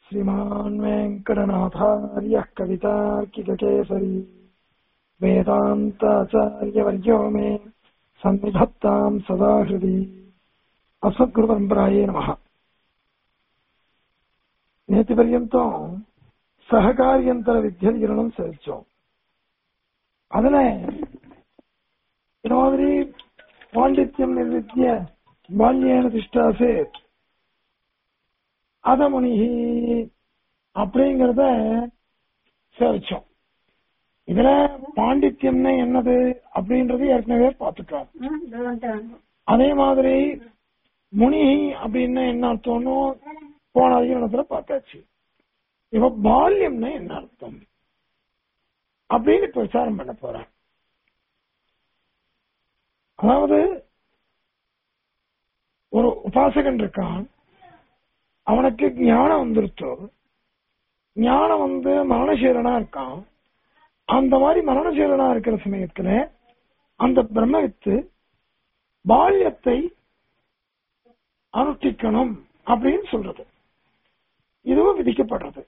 श्रीमान् वेङ्कटनाथार्यः कवितार्किककेसरी वेदान्ताचार्यवर्यो मे सन्निधत्ताम् सदा हृदि அஸ்மத்குருபரம்பராயே நமக நேற்று பர்யந்தம் சககாரியந்தர வித்தியதிகரணம் செலுத்தோம் அதுல இந்த மாதிரி பாண்டித்யம் நிர்வித்திய பால்யேன திஷ்டாசே அதமுனி அப்படிங்கறத சேவிச்சோம் இதுல பாண்டித்யம்னா என்னது அப்படின்றது ஏற்கனவே பார்த்துட்டோம் அதே மாதிரி முனி அப்படின்னு என்ன அர்த்தம்னு போன அதிகரணத்துல பார்த்தாச்சு இப்ப பால்யம்னா என்ன அர்த்தம் அப்படின்னு இப்ப விசாரம் பண்ண போறேன் அதாவது ஒரு உபாசகன் இருக்கான் அவனுக்கு ஞானம் வந்துருச்சோ ஞானம் வந்து மரணசீலனா இருக்கான் அந்த மாதிரி மரணசீலனா இருக்கிற சமயத்துல அந்த பிரம்மவித்து பால்யத்தை அனுஷ்டிக்கணும் அப்படின்னு சொல்றது இதுவும் விதிக்கப்படுறது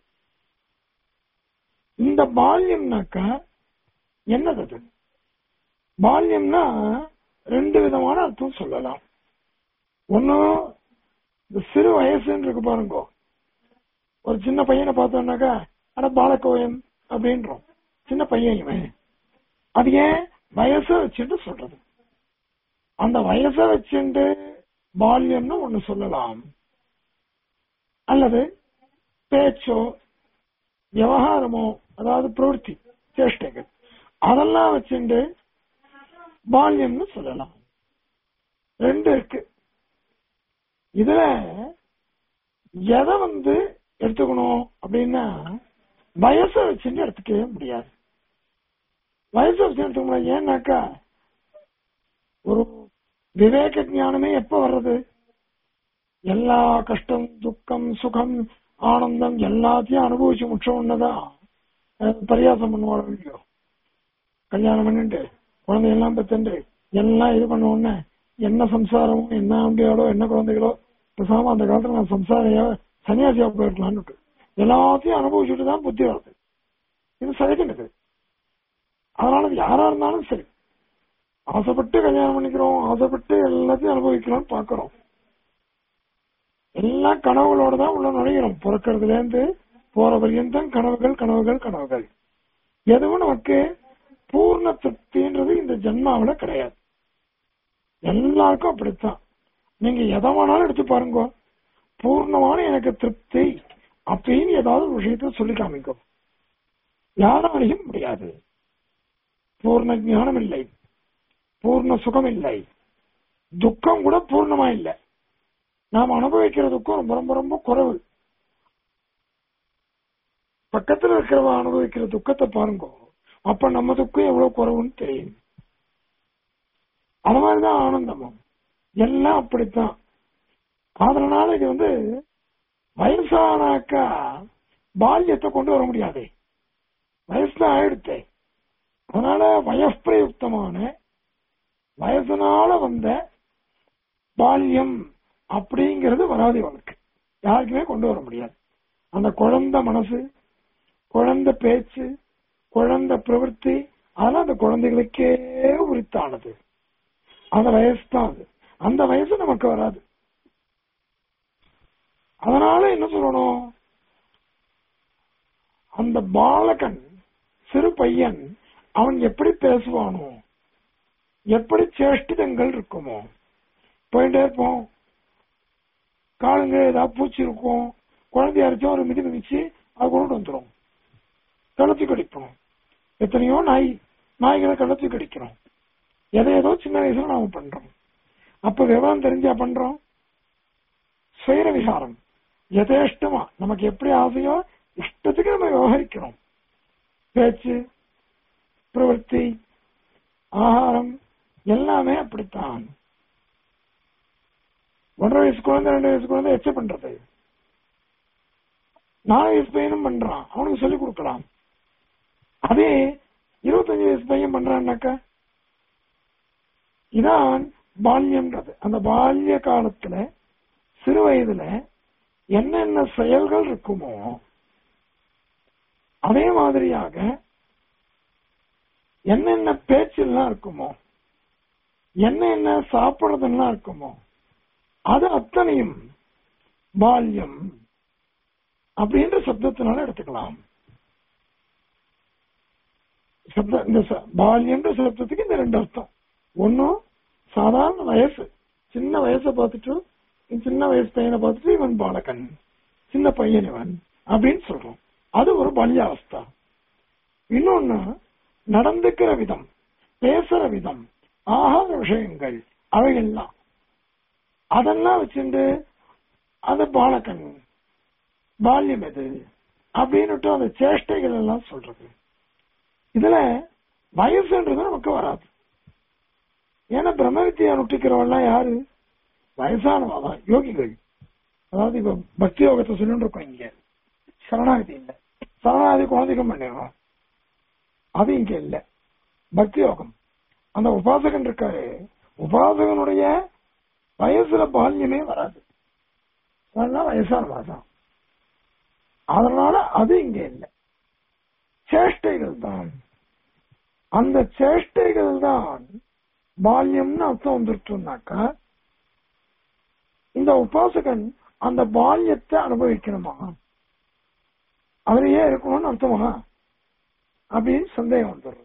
இந்த பால்யம்னாக்கா என்னது அது பால்யம்னா ரெண்டு விதமான அர்த்தம் சொல்லலாம் ஒன்னும் இந்த சிறு வயசுன்னு இருக்கு பாருங்க ஒரு சின்ன பையனை பார்த்தோம்னாக்கா அட பாலக்கோயம் அப்படின்றோம் சின்ன பையன் இவன் அது ஏன் வயசை வச்சுட்டு சொல்றது அந்த வயசை வச்சுட்டு பால்யம்னு ஒண்ணு சொல்லலாம் அல்லது பேச்சோ விவகாரமோ அதாவது பிரவൃத்தி சேஷ்டைகள் அதெல்லாம் வச்சுட்டு பால்யம்னு சொல்லலாம் ரெண்டு இருக்கு இதுல எதை வந்து எடுத்துக்கணும் அப்படின்னா வயசை வச்சுட்டு எடுத்துக்கவே முடியாது வயசை வச்சு எடுத்துக்க முடியாது ஏன்னாக்கா ஒரு விவேக ஞானமே எப்ப வர்றது எல்லா கஷ்டம் துக்கம் சுகம் ஆனந்தம் எல்லாத்தையும் அனுபவிச்சு முற்ற ஒண்ணுதான் பரியாசம் பண்ணுவாங்க இல்லையோ கல்யாணம் பண்ணிட்டு குழந்தையெல்லாம் பெத்துண்டு எல்லாம் இது பண்ண உடனே என்ன சம்சாரமோ என்ன ஆம்பியாலோ என்ன குழந்தைகளோ பேசாம அந்த காலத்துல நான் சம்சாரையா சன்னியாசியா போயிருக்கலாம்னு எல்லாத்தையும் அனுபவிச்சுட்டு தான் புத்தி வருது இது சகஜம் அதனால யாரா இருந்தாலும் சரி ஆசைப்பட்டு கல்யாணம் பண்ணிக்கிறோம் ஆசைப்பட்டு எல்லாத்தையும் அனுபவிக்கிறோம் பாக்குறோம் எல்லா கனவுகளோட தான் உள்ள நுழைகிறோம் பிறக்கிறதுல இருந்து போற பரியந்தம் கனவுகள் கனவுகள் கனவுகள் எதுவும் நமக்கு பூர்ண திருப்தின்றது இந்த ஜென்மாவில கிடையாது எல்லாருக்கும் அப்படித்தான் நீங்க எதை வேணாலும் எடுத்து பாருங்க பூர்ணமான எனக்கு திருப்தி அப்படின்னு ஏதாவது ஒரு விஷயத்த சொல்லி காமிக்கும் யாராலையும் முடியாது பூர்ண ஞானம் இல்லை பூர்ண சுகம் இல்லை துக்கம் கூட பூர்ணமா இல்லை நாம் அனுபவிக்கிற துக்கம் ரொம்ப ரொம்ப ரொம்ப குறைவு பக்கத்துல இருக்கிறவ அனுபவிக்கிற துக்கத்தை பாருங்க அப்ப நம்ம துக்கம் எவ்வளவு குறைவுன்னு தெரியும் அது மாதிரிதான் ஆனந்தமும் எல்லாம் அப்படித்தான் அதனால இது வந்து வயசானாக்கா பால்யத்தை கொண்டு வர முடியாது வயசுதான் ஆயிடுத்தே அதனால வயப்பிரயுக்தமான வயசுனால வந்த பால்யம் அப்படிங்கிறது வராது இவனுக்கு யாருக்குமே கொண்டு வர முடியாது அந்த குழந்தை மனசு குழந்தை பேச்சு குழந்தை பிரவൃத்தி அதெல்லாம் அந்த குழந்தைகளுக்கே உரித்தானது அந்த வயசு தான் அது அந்த வயசு நமக்கு வராது அதனால என்ன சொல்லணும் அந்த பாலகன் சிறு பையன் அவன் எப்படி பேசுவானோ எப்படி சேஷ்டிதங்கள் இருக்குமோ போயிட்டே இருப்போம் காலுங்க ஏதாவது பூச்சி இருக்கும் குழந்தைய அரைச்சா ஒரு மிதி மிதிச்சு அது கொண்டு வந்துடும் கழுத்து கடிப்போம் எத்தனையோ நாய் நாய்களை கழுத்து கடிக்கிறோம் எதை ஏதோ சின்ன வயசுல நாம பண்றோம் அப்ப விவரம் தெரிஞ்சா பண்றோம் சுயர விசாரம் எதேஷ்டமா நமக்கு எப்படி ஆசையோ இஷ்டத்துக்கு நம்ம விவகரிக்கிறோம் பேச்சு பிரவൃத்தி ஆகாரம் எல்லாமே அப்படித்தான் ஒன்றரை வயசு குழந்தை ரெண்டு வயசு குழந்தை எச்ச பண்றது நாலு வயசு பையனும் பண்றான் அவனுக்கு சொல்லிக் கொடுக்கலாம் அதே இருபத்தஞ்சு வயசு பையன் பண்றான்னாக்கா இதான் பால்யம்ன்றது அந்த பால்ய காலத்துல சிறு வயதுல என்னென்ன செயல்கள் இருக்குமோ அதே மாதிரியாக என்னென்ன பேச்செல்லாம் இருக்குமோ என்னென்ன சாப்பிடுறதெல்லாம் இருக்குமோ அது அத்தனையும் பால்யம் அப்படின்ற சப்தத்தினால எடுத்துக்கலாம் சப்த இந்த ச- பால்யன்ற சப்தத்துக்கு இந்த ரெண்டு அர்த்தம் ஒன்னும் சாதாரண வயசு சின்ன வயசை பார்த்துட்டு இந்த சின்ன வயசு பையனை பார்த்துட்டு இவன் பாலகன் சின்ன பையன் இவன் அப்படின்னு சொல்றோம் அது ஒரு பலியாவஸ்தா இன்னொன்னு நடந்துக்கிற விதம் பேசுற விதம் ஆகார விஷயங்கள் அவையெல்லாம் அதெல்லாம் வச்சுட்டு அது பாலகன் பால்யம் எது அப்படின்னுட்டு அந்த சேஷ்டைகள் எல்லாம் சொல்றது இதுல வயசுன்றது நமக்கு வராது ஏன்னா பிரம்ம வித்தியா நுட்டிக்கிறவெல்லாம் யாரு வயசானவா தான் யோகிகள் அதாவது இப்ப பக்தி யோகத்தை சொல்லிட்டு இருக்கோம் இங்க சரணாகதி இல்ல சரணாகதி குழந்தைக்கும் பண்ணிடுறோம் அது இங்க இல்ல பக்தி யோகம் அந்த உபாசகன் இருக்காரு உபாசகனுடைய வயசுல பால்யமே வராது அதெல்லாம் வயசானவா தான் அதனால அது இங்க இல்லை சேஷ்டைகள் தான் அந்த சேஷ்டைகள் தான் பால்யம்னு அர்த்தம் வந்துருச்சுனாக்கா இந்த உபாசகன் அந்த பால்யத்தை அனுபவிக்கணுமா அவரையே இருக்கணும்னு அர்த்தமா அப்படின்னு சந்தேகம் வந்துடுறது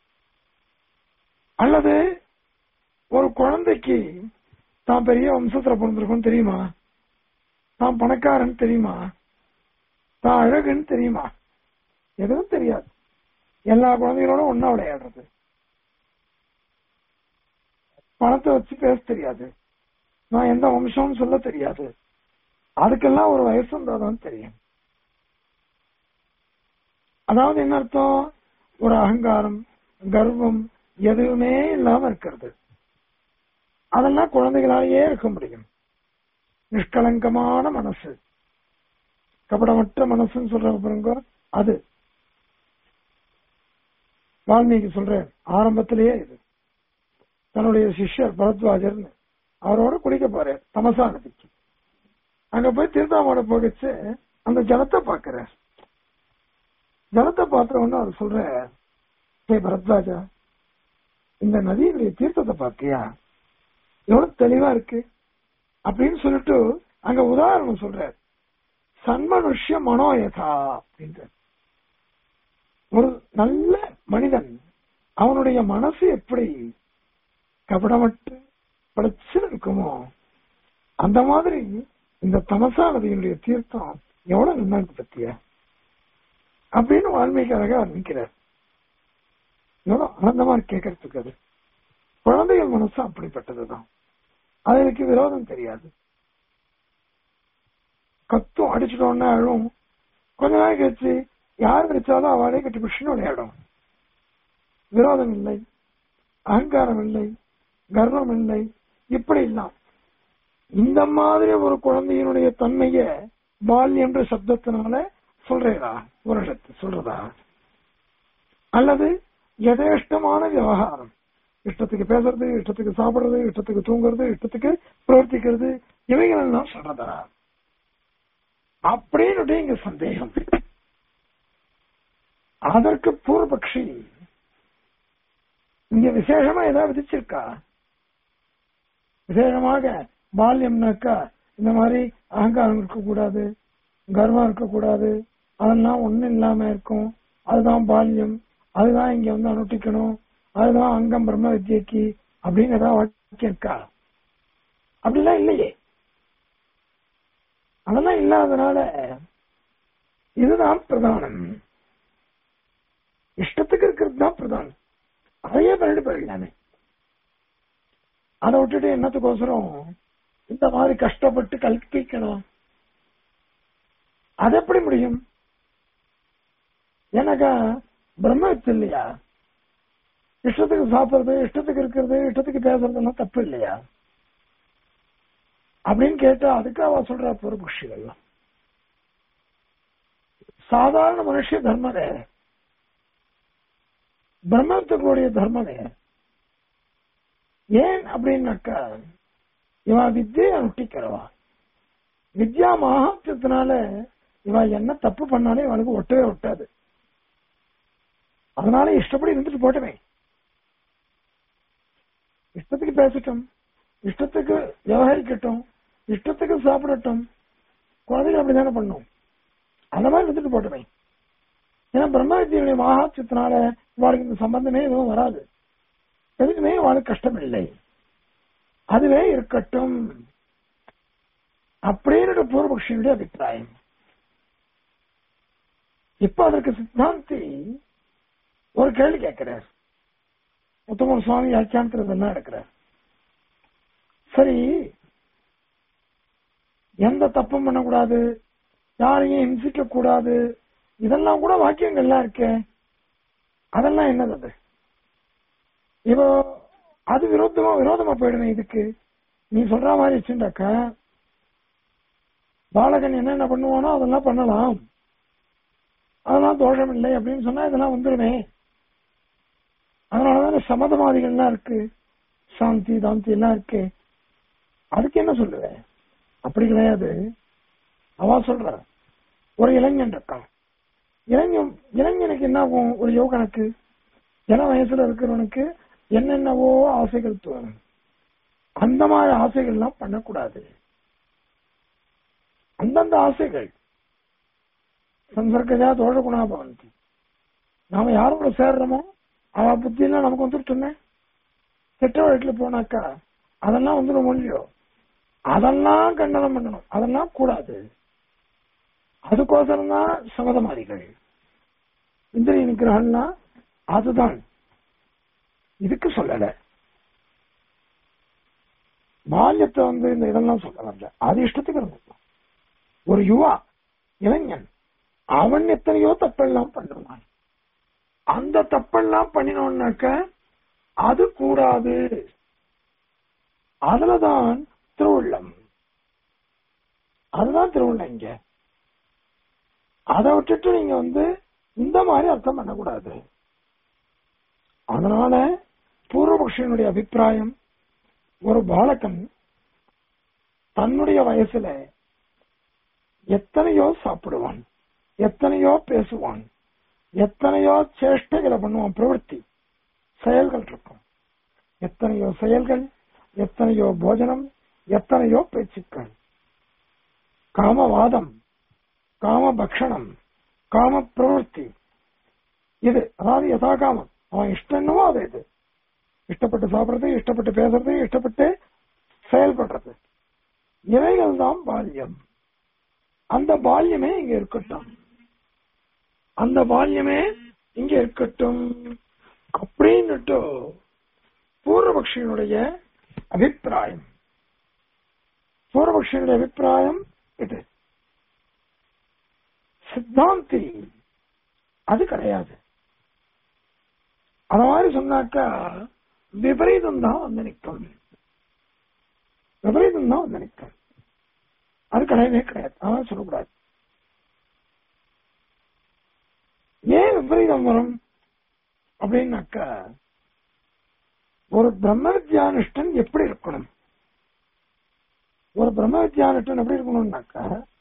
அல்லது ஒரு குழந்தைக்கு தான் பெரிய வம்சத்துல பிறந்திருக்கும் தெரியுமா தான் பணக்காரன் தெரியுமா தான் அழகுன்னு தெரியுமா எதுவும் தெரியாது எல்லா குழந்தைகளோட ஒன்னா விளையாடுறது பணத்தை வச்சு பேச தெரியாது நான் எந்த வம்சம்னு சொல்ல தெரியாது அதுக்கெல்லாம் ஒரு வயசு இருந்தாதான் தெரியும் அதாவது என்ன அர்த்தம் ஒரு அகங்காரம் கர்வம் எதுவுமே இல்லாம இருக்கிறது அதெல்லாம் குழந்தைகளாலேயே இருக்க முடியும் நிஷ்கலங்கமான மனசு கபடமற்ற மனசுன்னு சொல்றாங்க பாருங்க அது வால்மீகி சொல்றேன் ஆரம்பத்திலேயே இது தன்னுடைய சிஷ்யர் பரத்வாஜர்னு அவரோட குளிக்க போறார் தமசா நதிக்கு அங்க போய் தீர்த்தாமோட போகச்சு அந்த ஜலத்தை பாக்குறார் ஜலத்தை பார்த்த உடனே அவர் சொல்ற ஹே பரத்வாஜா இந்த நதியினுடைய தீர்த்தத்தை பார்த்தியா எவ்வளவு தெளிவா இருக்கு அப்படின்னு சொல்லிட்டு அங்க உதாரணம் சொல்றார் சன்மனுஷ்ய மனோயதா அப்படின்ற ஒரு நல்ல மனிதன் அவனுடைய மனசு எப்படி கபடமற்று படைச்சு இருக்குமோ அந்த மாதிரி இந்த தமசா நதியினுடைய தீர்த்தம் எவ்வளவு நல்லா இருக்கு பத்திய அப்படின்னு வால்மீகி அழகா வர்ணிக்கிறார் எவ்வளவு ஆனந்தமா இருக்கு கேட்கறதுக்கு அது குழந்தைகள் மனசு அப்படிப்பட்டதுதான் அதுக்கு விரோதம் தெரியாது கத்தும் அடிச்சிட்டோன்னா அழும் கொஞ்ச நாள் கழிச்சு யார் அடிச்சாலும் அவளே கட்டி பிடிச்சுன்னு விளையாடும் விரோதம் இல்லை அகங்காரம் இல்லை கர்வம் இல்லை இப்படி இல்லாம் இந்த மாதிரி ஒரு குழந்தையினுடைய தன்மைய பால் என்ற சப்தத்தினால சொல்றா ஒரு இடத்து சொல்றதா அல்லது எதேஷ்டமான விவகாரம் இஷ்டத்துக்கு பேசுறது இஷ்டத்துக்கு சாப்பிடுறது இஷ்டத்துக்கு தூங்குறது இஷ்டத்துக்கு பிரவர்த்திக்கிறது இவைகள் எல்லாம் சொல்றதா அப்படின்னு இங்க சந்தேகம் அதற்கு பூர்வபக்ஷி இங்க விசேஷமா ஏதாவது விதிச்சிருக்கா விசேஷமாக பால்யம்னாக்கா இந்த மாதிரி அகங்காரம் இருக்கக்கூடாது கர்வம் இருக்கக்கூடாது அதெல்லாம் ஒண்ணும் இல்லாம இருக்கும் அதுதான் பால்யம் அதுதான் இங்க வந்து அனுஷ்டிக்கணும் அதுதான் அங்கம் பிரம்ம வித்யக்கு அப்படின்னு ஏதாவது வாக்கியம் இருக்கா அப்படிலாம் இல்லையே அதெல்லாம் இல்லாதனால இதுதான் பிரதானம் இஷ்டத்துக்கு இருக்கிறது தான் பிரதானம் அதையே பண்ணிட்டு போயிடலாமே அதை விட்டுட்டு என்னத்துக்கோசரம் இந்த மாதிரி கஷ்டப்பட்டு கல்பிக்கணும் அது எப்படி முடியும் எனக்கா பிரம்மத்து இல்லையா இஷ்டத்துக்கு சாப்பிடுறது இஷ்டத்துக்கு இருக்கிறது இஷ்டத்துக்கு பேசுறதெல்லாம் தப்பு இல்லையா அப்படின்னு கேட்டா அதுக்கு அவ சொல்ற பூர்வபக்ஷிகள் சாதாரண மனுஷ தர்ம வேற பிரம்மத்துக்குடைய தர்மம் வேற ஏன் அப்படின்னாக்கா இவன் வித்தியை அனுஷ்டிக்கிறவா வித்யா மகாத்தியத்தினால இவ என்ன தப்பு பண்ணாலே இவனுக்கு ஒட்டவே ஒட்டாது அதனால இஷ்டப்படி இருந்துட்டு போட்டமே இஷ்டத்துக்கு பேசட்டும் இஷ்டத்துக்கு விவகரிக்கட்டும் இஷ்டத்துக்கு சாப்பிடட்டும் குழந்தைகள் அப்படிதானே பண்ணும் அந்த மாதிரி இருந்துட்டு போட்டமே ஏன்னா பிரம்ம வித்தியுடைய மகாத்தியத்தினால இவாளுக்கு இந்த சம்பந்தமே எதுவும் வராது எதுக்குமே இவாளுக்கு கஷ்டம் இல்லை அதுவே இருக்கட்டும் அப்படின்னு பூர்வபக்ஷியுடைய அபிப்பிராயம் இப்ப அதற்கு சித்தாந்தி ஒரு கேள்வி கேட்கிறார் உத்தமர் சுவாமி வியாக்கியானத்தில் இதெல்லாம் எடுக்கிறார் சரி எந்த தப்பும் பண்ணக்கூடாது யாரையும் ஹிம்சிக்க கூடாது இதெல்லாம் கூட வாக்கியங்கள்லாம் இருக்கே அதெல்லாம் என்னது அது இப்போ அது விரோதமா விரோதமா போயிடுமே இதுக்கு நீ சொல்ற மாதிரி வச்சுட்டாக்கா பாலகன் என்னென்ன பண்ணுவானோ அதெல்லாம் பண்ணலாம் அதெல்லாம் தோஷம் இல்லை அப்படின்னு சொன்னா இதெல்லாம் வந்துருமே அதனாலதானே சமதவாதிகள்லாம் இருக்கு சாந்தி தாந்தி எல்லாம் இருக்கு அதுக்கு என்ன சொல்லுவேன் அப்படி கிடையாது அவ சொல்ற ஒரு இளைஞன் இருக்கான் இளைஞன் இளைஞனுக்கு என்ன ஆகும் ஒரு யோகனுக்கு இள வயசுல இருக்கிறவனுக்கு என்னென்னவோ ஆசைகள் தோணும் அந்த மாதிரி ஆசைகள்லாம் பண்ணக்கூடாது அந்தந்த ஆசைகள் சம்சர்க்கஜா தோழ குணா பவந்தி நாம யாரோட சேர்றோமோ அவ புத்தியெல்லாம் நமக்கு வந்துருட்டுமே கெட்ட வழக்குல போனாக்கா அதெல்லாம் வந்துடும் இல்லையோ அதெல்லாம் கண்டனம் பண்ணணும் அதெல்லாம் கூடாது அதுக்கோசரம் தான் சமதமாதிகள் இந்திரிய நிகிரகம்னா அதுதான் இதுக்கு சொல்லல பால்யத்தை வந்து இந்த இதெல்லாம் சொல்ல வரல அது இஷ்டத்துக்கு இருந்துக்கும் ஒரு யுவா இளைஞன் அவன் எத்தனையோ தப்பெல்லாம் பண்ணுவான் அந்த தப்பெல்லாம் பண்ணினோம்னாக்க அது கூடாது அதுலதான் திருவுள்ளம் அதுதான் திருவுள்ளம் இங்க அதை விட்டுட்டு நீங்க வந்து இந்த மாதிரி அர்த்தம் பண்ணக்கூடாது அதனால பூர்வபக்ஷனுடைய அபிப்பிராயம் ஒரு பாலகன் தன்னுடைய வயசுல எத்தனையோ சாப்பிடுவான் எத்தனையோ பேசுவான் எத்தனையோ சேஷ்டைகளை பண்ணுவான் பிரவൃத்தி செயல்கள் இருக்கும் எத்தனையோ செயல்கள் எத்தனையோ போஜனம் எத்தனையோ பேச்சுக்கள் காமவாதம் காம பக்ஷணம் காம பிரவೃத்தி இது அதாவது யதா காமம் அவன் இஷ்டம் என்னவோ அது இது இஷ்டப்பட்டு சாப்பிடுறது இஷ்டப்பட்டு பேசுறது இஷ்டப்பட்டு செயல்படுறது இவைகள் தான் பால்யம் அந்த பால்யமே இங்க இருக்கட்டும் அந்த பால்யமே இங்க இருக்கட்டும் அப்படின்னுட்டு பூர்வபக்ஷியனுடைய அபிப்பிராயம் பூர்வபக்ஷியனுடைய அபிப்பிராயம் இது சித்தாந்தி அது கிடையாது அத மாதிரி சொன்னாக்கா விபரீதம் தான் வந்து நிற்கும் விபரீதம் தான் வந்து நிற்கும் அது கிடையவே கிடையாது அதான் சொல்லக்கூடாது ஏன் விபரீதம் வரும் அப்படின்னாக்கா ஒரு பிரம்ம வித்யானுஷ்டன் எப்படி இருக்கணும் ஒரு பிரம்ம வித்யானுஷ்டன் எப்படி இருக்கணும்னாக்கா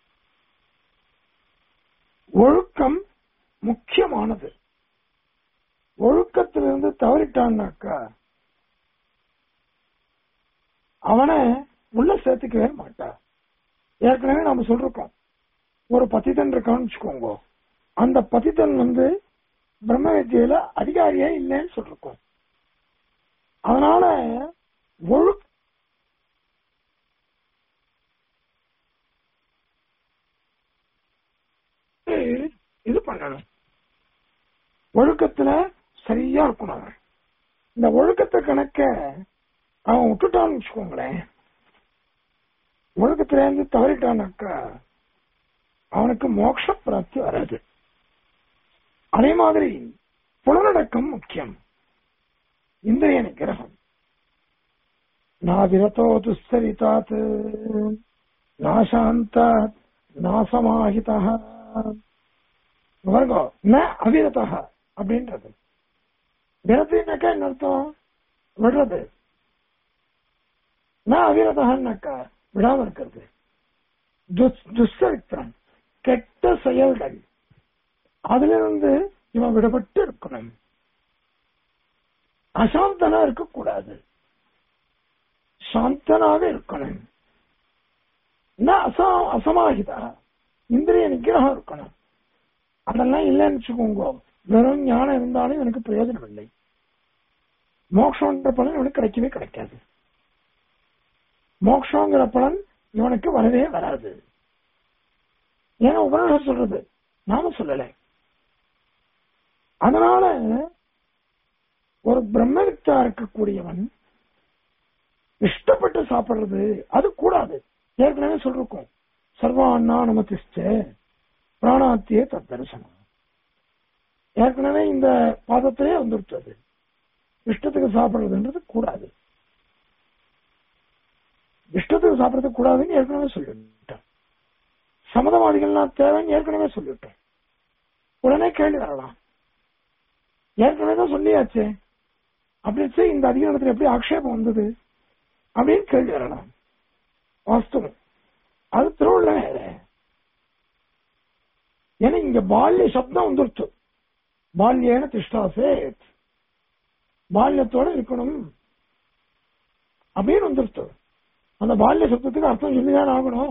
ஒழுக்கம் முக்கியமானது ஒழுக்கத்திலிருந்து தவறிட்டான்னாக்கா அவனை உள்ள சேர்த்துக்கவே மாட்டா ஏற்கனவே நாம சொல்றோம் ஒரு பதித்தன் இருக்கான்னு வச்சுக்கோங்க அந்த பதித்தன் வந்து பிரம்ம வித்தியில அதிகாரியே இல்லைன்னு சொல்லிருக்கோம் அதனால ஒழு இது பண்ணணும் ஒழுக்கத்துல சரியா இருக்கணும் அவன் இந்த ஒழுக்கத்தை கணக்க அவன் விட்டுட்டான்னு வச்சுக்கோங்களேன் ஒழுக்கத்துல இருந்து தவறிட்டானாக்கா அவனுக்கு மோட்ச பிராப்தி வராது அதே மாதிரி புலனடக்கம் முக்கியம் இந்திரிய நிகிரகம் நாவிரதோ துஸ்தரிதாத் நாசாந்தாத் நாசமாஹிதா பாருங்க ந அவிரதா அப்படின்றது விரத்தினாக்கா என்ன அர்த்தம் விடுறது ந அவிரதான்னாக்கா விடாம இருக்கிறது துஸ்- துஷ்சரித்திரம் கெட்ட செயல்கள் அதிலிருந்து இவன் விடுபட்டு இருக்கணும் அசாந்தனா இருக்கக்கூடாது சாந்தனாக இருக்கணும் என்ன அசா அசமாகிதா இந்திரிய நிகிரகம் இருக்கணும் அதெல்லாம் இல்லைன்னு வச்சுக்கோங்க வெறும் ஞானம் இருந்தாலும் எனக்கு பிரயோஜனம் இல்லை மோட்சம்ன்ற பலன் இவனுக்கு கிடைக்கவே கிடைக்காது மோட்சங்கிற பலன் இவனுக்கு வரவே வராது ஏன்னா உபநிஷம் சொல்றது நாம சொல்லல அதனால ஒரு பிரம்மவித்தா இருக்கக்கூடியவன் இஷ்டப்பட்டு சாப்பிடுறது அது கூடாது ஏற்கனவே சொல்லிருக்கோம் சர்வாண்ணா நமதிஷ்ட பிராணாத்தியே தத்தரிசனம் ஏற்கனவே இந்த பாதத்திலே வந்துருச்சது இஷ்டத்துக்கு சாப்பிடுறதுன்றது கூடாது இஷ்டத்துக்கு சாப்பிடுறது கூடாதுன்னு ஏற்கனவே சொல்லிவிட்டேன் சமதவாதிகள்லாம் தேவைன்னு ஏற்கனவே சொல்லிவிட்டேன் உடனே கேள்வி வரலாம் ஏற்கனவே தான் சொல்லியாச்சே அப்படி இந்த அதிகாரத்தில் எப்படி ஆக்ஷேபம் வந்தது அப்படின்னு கேள்வி வரலாம் வாஸ்தவம் அது திருவுள்ள வேற ஏன்னா இங்க பால்ய சப்தம் வந்துருச்சு பால்யேன திஷ்டாசே பால்யத்தோட இருக்கணும் அப்படின்னு வந்துருச்சு அந்த பால்ய சப்தத்துக்கு அர்த்தம் சொல்லிதான் ஆகணும்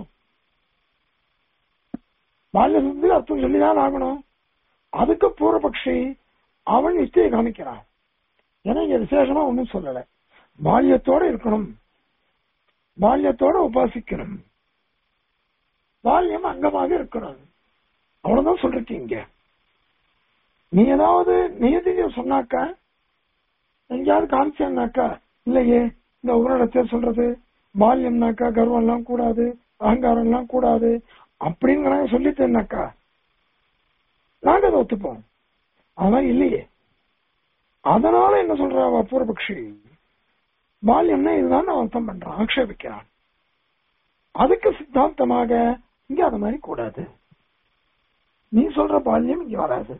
பால்ய சப்தத்துக்கு அர்த்தம் சொல்லிதான் ஆகணும் அதுக்கு பூர்வபக்ஷி அவன் நிச்சய காமிக்கிறான் ஏன்னா இங்க விசேஷமா ஒண்ணும் சொல்லல பால்யத்தோட இருக்கணும் பால்யத்தோட உபாசிக்கணும் பால்யம் அங்கமாக இருக்கணும் அவ்வளவுதான் சொல்றீங்க நீ ஏதாவது நியதியம் சொன்னாக்கா எங்கேயாவது காமிச்சேன்னாக்கா இல்லையே இந்த உரடத்தை சொல்றது பால்யம்னாக்கா கர்வம் எல்லாம் கூடாது அகங்காரம் எல்லாம் கூடாது அப்படின்னு நாங்க சொல்லிட்டேன்னாக்கா நாங்க அதை ஒத்துப்போம் அதெல்லாம் இல்லையே அதனால என்ன சொல்றா பூர்வபக்ஷி பால்யம்னா இதுதான் அவன் அர்த்தம் பண்றான் ஆக்ஷேபிக்கிறான் அதுக்கு சித்தாந்தமாக இங்க அது மாதிரி கூடாது நீ சொல்ற பால்யம் இங்க வராது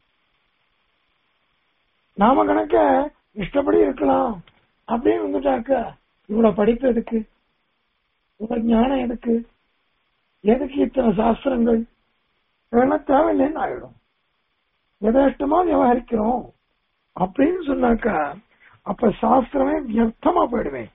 நாம கணக்க இஷ்டப்படி இருக்கலாம் அப்படின்னு வந்துட்டாக்க இவ்வளவு படிப்பு எதுக்கு இவ்வளவு ஞானம் எதுக்கு எதுக்கு இத்தனை சாஸ்திரங்கள் இதெல்லாம் தேவையில்லைன்னு ஆயிடும் எதாஷ்டமா விவகரிக்கிறோம் அப்படின்னு சொன்னாக்கா அப்ப சாஸ்திரமே வியர்த்தமா போயிடுவேன்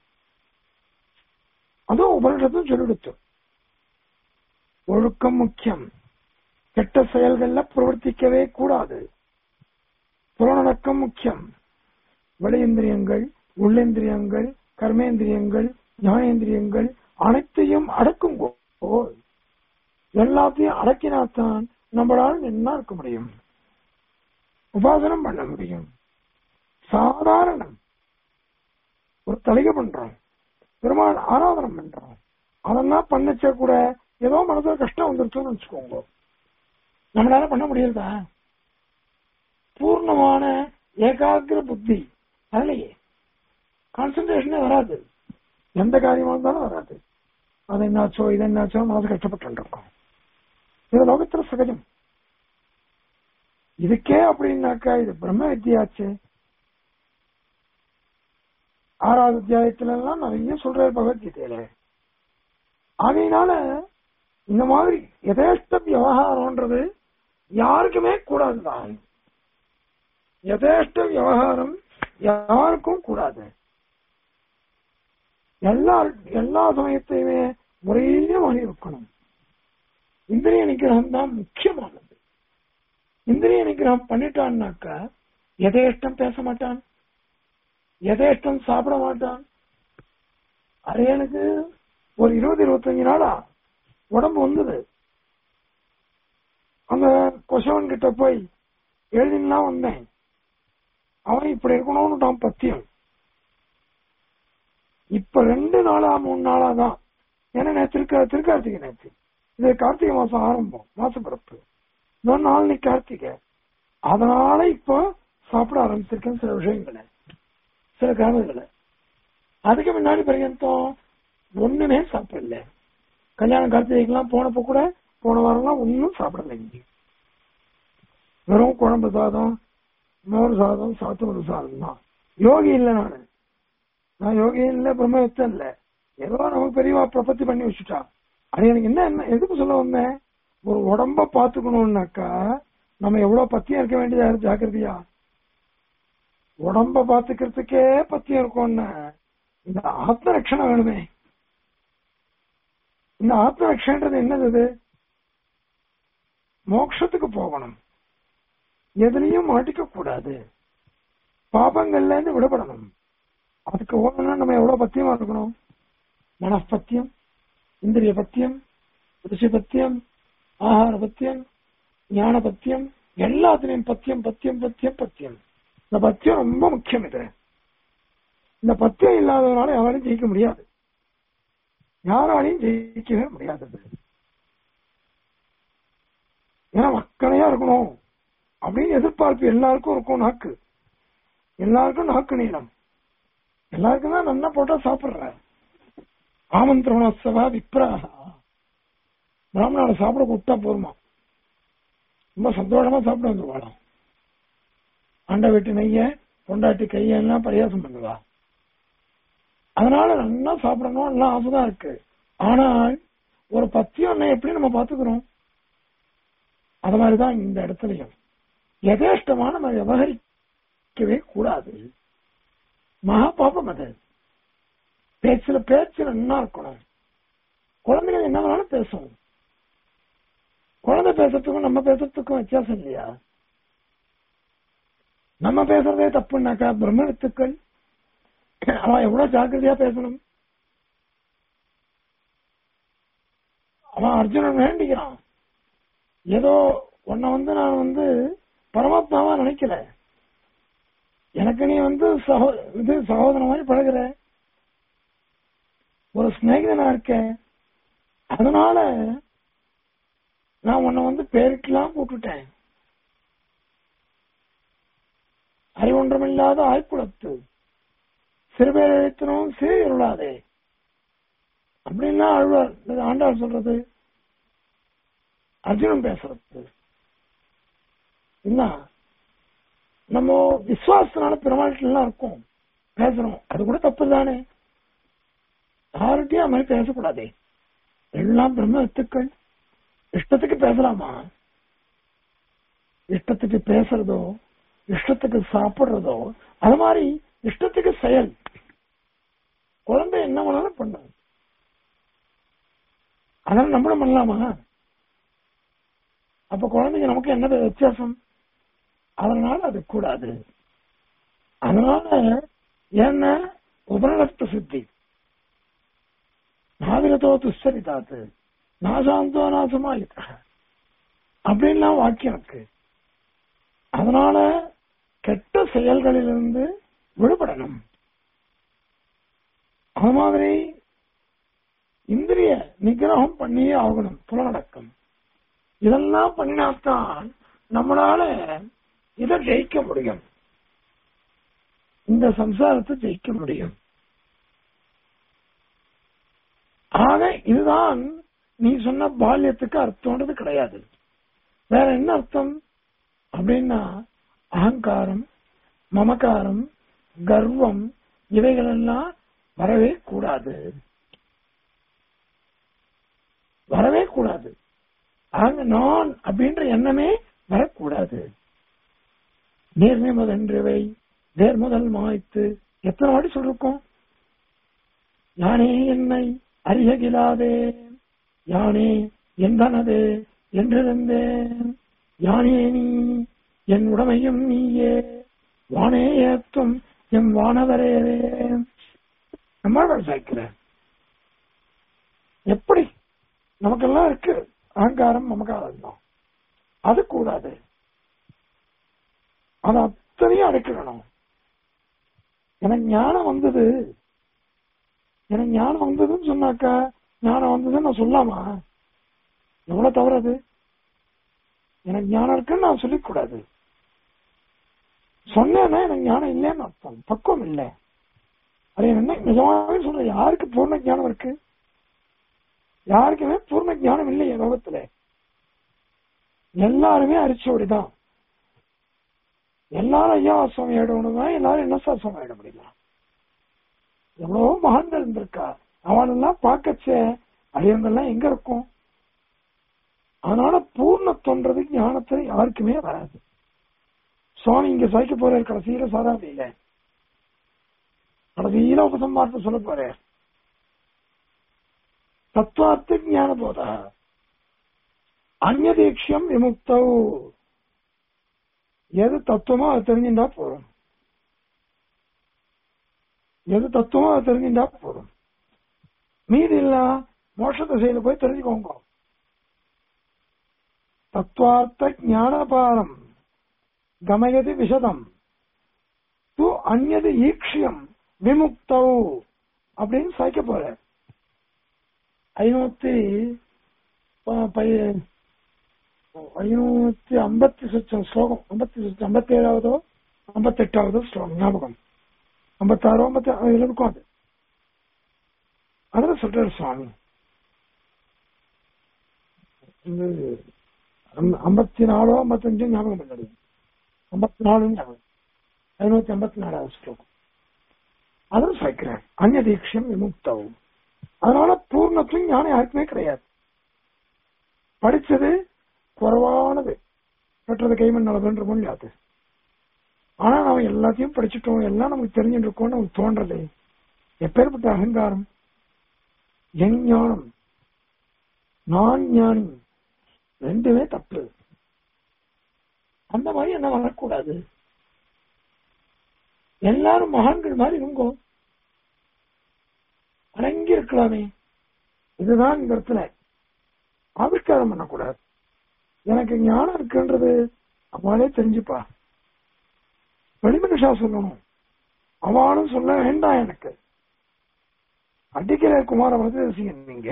அதுவும் உபனிஷத்தும் சொல்லிடுத்து ஒழுக்கம் முக்கியம் கெட்ட செயல்கள்ல பிரவர்த்திக்கவே கூடாது புலனடக்கம் முக்கியம் வெளியேந்திரியங்கள் உள்ளேந்திரியங்கள் கர்மேந்திரியங்கள் ஞானேந்திரியங்கள் அனைத்தையும் அடக்கும் போல் எல்லாத்தையும் அடக்கினாத்தான் நம்மளால என்ன இருக்க முடியும் உபாசனம் பண்ண முடியும் சாதாரணம் ஒரு தலைக பண்றோம் பெருமாள் ஆராதனம் பண்றோம் அதெல்லாம் பண்ணச்ச கூட ஏதோ மனசுல கஷ்டம் வந்துருச்சுன்னு வச்சுக்கோங்க நம்மளால பண்ண முடியலதா பூர்ணமான ஏகாகிர புத்தி அதுலயே கான்சென்ட்ரேஷனே வராது எந்த காரியமா இருந்தாலும் வராது அது என்னாச்சோ இது என்னாச்சோ மனசு கஷ்டப்பட்டு இருக்கோம் இது லோகத்துல சகஜம் இதுக்கே அப்படின்னாக்கா இது பிரம்ம வித்தியாச்சு ஆறாவது அத்தியாயத்துல எல்லாம் நிறைய சொல்றாரு பகவத்கீதையில ஆகையினால இந்த மாதிரி எதேஷ்ட விவகாரம்ன்றது யாருக்குமே கூடாதுதான் எதேஷ்ட விவகாரம் யாருக்கும் கூடாது எல்லா எல்லா சமயத்தையுமே ஒரே மாதிரி இருக்கணும் இந்திரிய நிகிரகம் தான் முக்கியமானது இந்திரிய நிகிரகம் பண்ணிட்டான்னாக்கா எதேஷ்டம் பேச மாட்டான் எதேஷ்டம் சாப்பிட மாட்டான் அது எனக்கு ஒரு இருபது இருபத்தஞ்சு நாளா உடம்பு வந்தது அந்த கொசவன் கிட்ட போய் எழுதினா வந்தேன் அவன் இப்படி இருக்கணும்னு நான் பத்தியம் இப்ப ரெண்டு நாளா மூணு நாளா தான் ஏன்னா நேற்று இருக்க திருக்கார்த்திகை நேற்று இது கார்த்திகை மாசம் ஆரம்பம் மாச பிறப்பு இன்னொரு நாளைக்கு கார்த்திகை அதனால இப்போ சாப்பிட ஆரம்பிச்சிருக்கேன் சில விஷயங்களை சில கிராமங்களை அதுக்கு முன்னாடி பர்யந்தம் ஒண்ணுமே சாப்பிடல கல்யாண கார்த்திகைக்கெல்லாம் போனப்ப கூட போன வாரம்லாம் ஒன்னும் சாப்பிடல இங்க வெறும் குழம்பு சாதம் மோர் சாதம் சாத்துமது சாதம் தான் யோகி இல்லை நானு நான் யோகி இல்ல பிரம்மயுத்தம் இல்ல ஏதோ நமக்கு பெரியவா பிரபத்தி பண்ணி வச்சுட்டா அது எனக்கு என்ன என்ன எதுக்கு சொல்ல வந்தேன் ஒரு உடம்ப பாத்துக்கணும்னாக்கா நம்ம எவ்வளவு பத்தியம் இருக்க வேண்டியதா இருக்கு ஜாக்கிரதையா உடம்ப பாத்துக்கிறதுக்கே பத்தியம் இருக்கும்னா இந்த ஆத்ம ரட்சணை வேணுமே இந்த ஆத்ம ரட்சன்றது என்னது இது மோட்சத்துக்கு போகணும் எதுலயும் மாட்டிக்க கூடாது பாபங்கள்ல இருந்து விடுபடணும் அதுக்கு ஓடணும்னா நம்ம எவ்வளவு பத்தியமா இருக்கணும் மனப்பத்தியம் இந்திரிய பத்தியம் ருசி பத்தியம் ஆகார பத்தியம் ஞான பத்தியம் எல்லாத்துலயும் பத்தியம் பத்தியம் பத்தியம் பத்தியம் இந்த பத்தியம் ரொம்ப முக்கியம் இது இந்த பத்தியம் இல்லாததுனால யாராலையும் ஜெயிக்க முடியாது யாராலையும் ஜெயிக்கவே முடியாது ஏன்னா மக்களையா இருக்கணும் அப்படின்னு எதிர்பார்ப்பு எல்லாருக்கும் இருக்கும் நாக்கு எல்லாருக்கும் நாக்கு நீளம் எல்லாருக்கும் தான் நல்லா போட்டா சாப்பிடுற ஆமந்திரணோத்சவா விப்ராக பிராமணால சாப்பிட கூப்பிட்டா போதுமா ரொம்ப சந்தோஷமா சாப்பிட வந்துருவாளாம் ஆண்ட வீட்டு நெய்ய பொண்டாட்டி கையெல்லாம் பரியாசம் பண்ணுவா அதனால நல்லா சாப்பிடணும் எல்லாம் ஆசைதான் இருக்கு ஆனால் ஒரு பத்தியம் என்ன எப்படி நம்ம பாத்துக்கிறோம் அது மாதிரிதான் இந்த இடத்துலயும் யதேஷ்டமா நம்ம விவகரிக்கவே கூடாது மகா பாபம் அது பேச்சுல பேச்சு நல்லா இருக்கணும் குழந்தைகள் என்ன வேணாலும் பேசும் குழந்தை பேசுறதுக்கும் நம்ம பேசுறதுக்கும் வித்தியாசம் இல்லையா நம்ம பேசுறதே தப்புனாக்கா பிரம்ம வித்துக்கள் அவன் எவ்வளவு ஜாக்கிரதையா பேசணும் அவன் அர்ஜுனன் வேண்டிக்கிறான் ஏதோ உன்னை வந்து நான் வந்து பரமாத்மாவா நினைக்கல எனக்கு நீ வந்து சகோ இது சகோதரன் மாதிரி பழகுற ஒரு சிநேகிதனா இருக்க அதனால நான் உன்னை வந்து பேருக்கெல்லாம் போட்டுட்டேன் அறிவொன்றமில்லாத ஆய்க்குளத்து சிறுபேர் எழுத்தனும் சிறு இருளாதே அப்படின்னா அழுவார் இது ஆண்டாள் சொல்றது அர்ஜுனன் பேசுறது என்ன நம்ம விசுவாசத்தினால பெருமாள்கிட்ட இருக்கும் பேசுறோம் அது கூட தப்பு தானே யார்கிட்டயும் அது மாதிரி பேசக்கூடாதே எல்லாம் பிரம்ம வித்துக்கள் இஷ்டத்துக்கு பேசலாமா இஷ்டத்துக்கு பேசுறதோ இஷ்டத்துக்கு சாப்பிடுறதோ அது மாதிரி இஷ்டத்துக்கு செயல் குழந்தை என்ன வேணாலும் பண்ணும் அதனால நம்மளும் பண்ணலாமா அப்ப குழந்தைக்கு நமக்கு என்ன வித்தியாசம் அதனால அது கூடாது அதனால என்ன உபநடத்த சித்தி நாவிரதோ துஷ்சரிதாத்து நாசாந்தோ நாசமாயிட்ட அப்படின்லாம் வாக்கியம் இருக்கு அதனால கெட்ட செயல்களிலிருந்து விடுபடணும் அது மாதிரி இந்திரிய நிகிரகம் பண்ணியே ஆகணும் புலனடக்கம் இதெல்லாம் பண்ணினாத்தான் நம்மளால இதை ஜெயிக்க முடியும் இந்த சம்சாரத்தை ஜெயிக்க முடியும் ஆக இதுதான் நீ சொன்ன பால்யத்துக்கு அர்த்தம்ன்றது கிடையாது வேற என்ன அர்த்தம் அப்படின்னா அகங்காரம் மமகாரம் கர்வம் இவைகள் எல்லாம் வரவே கூடாது வரவே கூடாது ஆக நான் அப்படின்ற எண்ணமே வரக்கூடாது நேர்மை முதன்றவை நேர் முதல் மாய்த்து எத்தனை வாட்டி சொல்லிருக்கோம் யானே என்னை அறியகிலாதே யானே எந்தனது என்றிருந்தேன் யானே நீ என் உடமையும் நீயே வானே ஏத்தும் எம் வானவரேவே நம்ம சேர்க்கிற எப்படி நமக்கெல்லாம் இருக்கு அகங்காரம் மமகாரம் தான் அது கூடாது அது அத்தனையும் அடைக்கணும் எனக்கு ஞானம் வந்தது எனக்கு ஞானம் வந்ததுன்னு சொன்னாக்கா ஞானம் வந்ததுன்னு நான் சொல்லாமா எவ்வளவு தவறு அது எனக்கு ஞானம் இருக்குன்னு நான் சொல்லிக்கூடாது சொன்னேன்னா எனக்கு ஞானம் இல்லைன்னு அர்த்தம் பக்குவம் இல்லை அது என்ன நிஜமாவே சொல்றேன் யாருக்கு பூர்ண ஞானம் இருக்கு யாருக்குமே பூர்ண ஞானம் இல்லை என் லோகத்துல எல்லாருமே அரிச்சோடிதான் எல்லாரும் ஐயா சுவாமி ஆயிடணுமா எல்லாரும் என்ன சார் சுவாமி ஆயிட முடியல எவ்வளவோ மகான்கள் இருந்திருக்கா அவனெல்லாம் பார்க்கச்சே அரியங்கள்லாம் எங்க இருக்கும் அதனால பூர்ணத்தொன்றது ஞானத்துல யாருக்குமே வராது சுவாமி இங்க சாய்க்க போறார் கடைசியில சாதாரண கடைசியில உபசம்மாரத்தை சொல்ல போறார் தத்துவார்த்த ஞான போதா அந்நதீட்சியம் விமுக்தௌ எது தத்துவமோ அது தெரிஞ்சுட்டா போதும் எது தத்துவமோ அது தெரிஞ்சுட்டா போதும் மீதி இல்ல மோட்ச திசையில போய் தெரிஞ்சுக்கோங்க தத்துவார்த்த ஞானபாரம் கமயதி விஷதம் து அந்நது ஈக்ஷியம் விமுக்தௌ அப்படின்னு சாய்க்க போற ஐநூத்தி ப- பை- ஐநூத்தி ஐம்பத்தி சொச்சம் ஸ்லோகம் ஐம்பத்தி சொச்சம் ஐம்பத்தி ஏழாவதோ ஐம்பத்தி எட்டாவதோ ஸ்லோகம் ஞாபகம் ஐம்பத்தாறோ ஐம்பத்தி அதுல இருக்கும் அது அதுல சொல்றாரு சுவாமி இது ஐம்ப- ஐம்பத்தி நாலோ ஐம்பத்தஞ்சோ ஞாபகம் பண்ணது ஐம்பத்தி நாலு ஞாபகம் ஐநூத்தி ஐம்பத்தி நாலாவது ஸ்லோகம் அதில் சேர்க்கிறார் அந்நிய தீட்சியம் விமுக்தவும் அதனால பூர்ணத்துவம் ஞானம் யாருக்குமே கிடையாது படிச்சது குறைவானது பெற்றது கைமண் அளவுன்ற முடியாது ஆனா நாம எல்லாத்தையும் படிச்சுட்டோம் எல்லாம் நமக்கு தெரிஞ்சுட்டு இருக்கோம்னு நமக்கு தோன்றலை எப்பேற்பட்ட அகங்காரம் என் ஞானம் நான் ஞானி ரெண்டுமே தப்பு அந்த மாதிரி என்ன வரக்கூடாது எல்லாரும் மகான்கள் மாதிரி இருங்கோ அடங்கி இருக்கலாமே இதுதான் இந்த இடத்துல ஆவிஷ்காரம் பண்ணக்கூடாது எனக்கு ஞானம் இருக்குன்றது அவளே தெரிஞ்சுப்பா வெளிமனுஷா சொல்லணும் அவளும் சொல்ல வேண்டாம் எனக்கு அடிக்கிற குமார வரதேசியன் நீங்க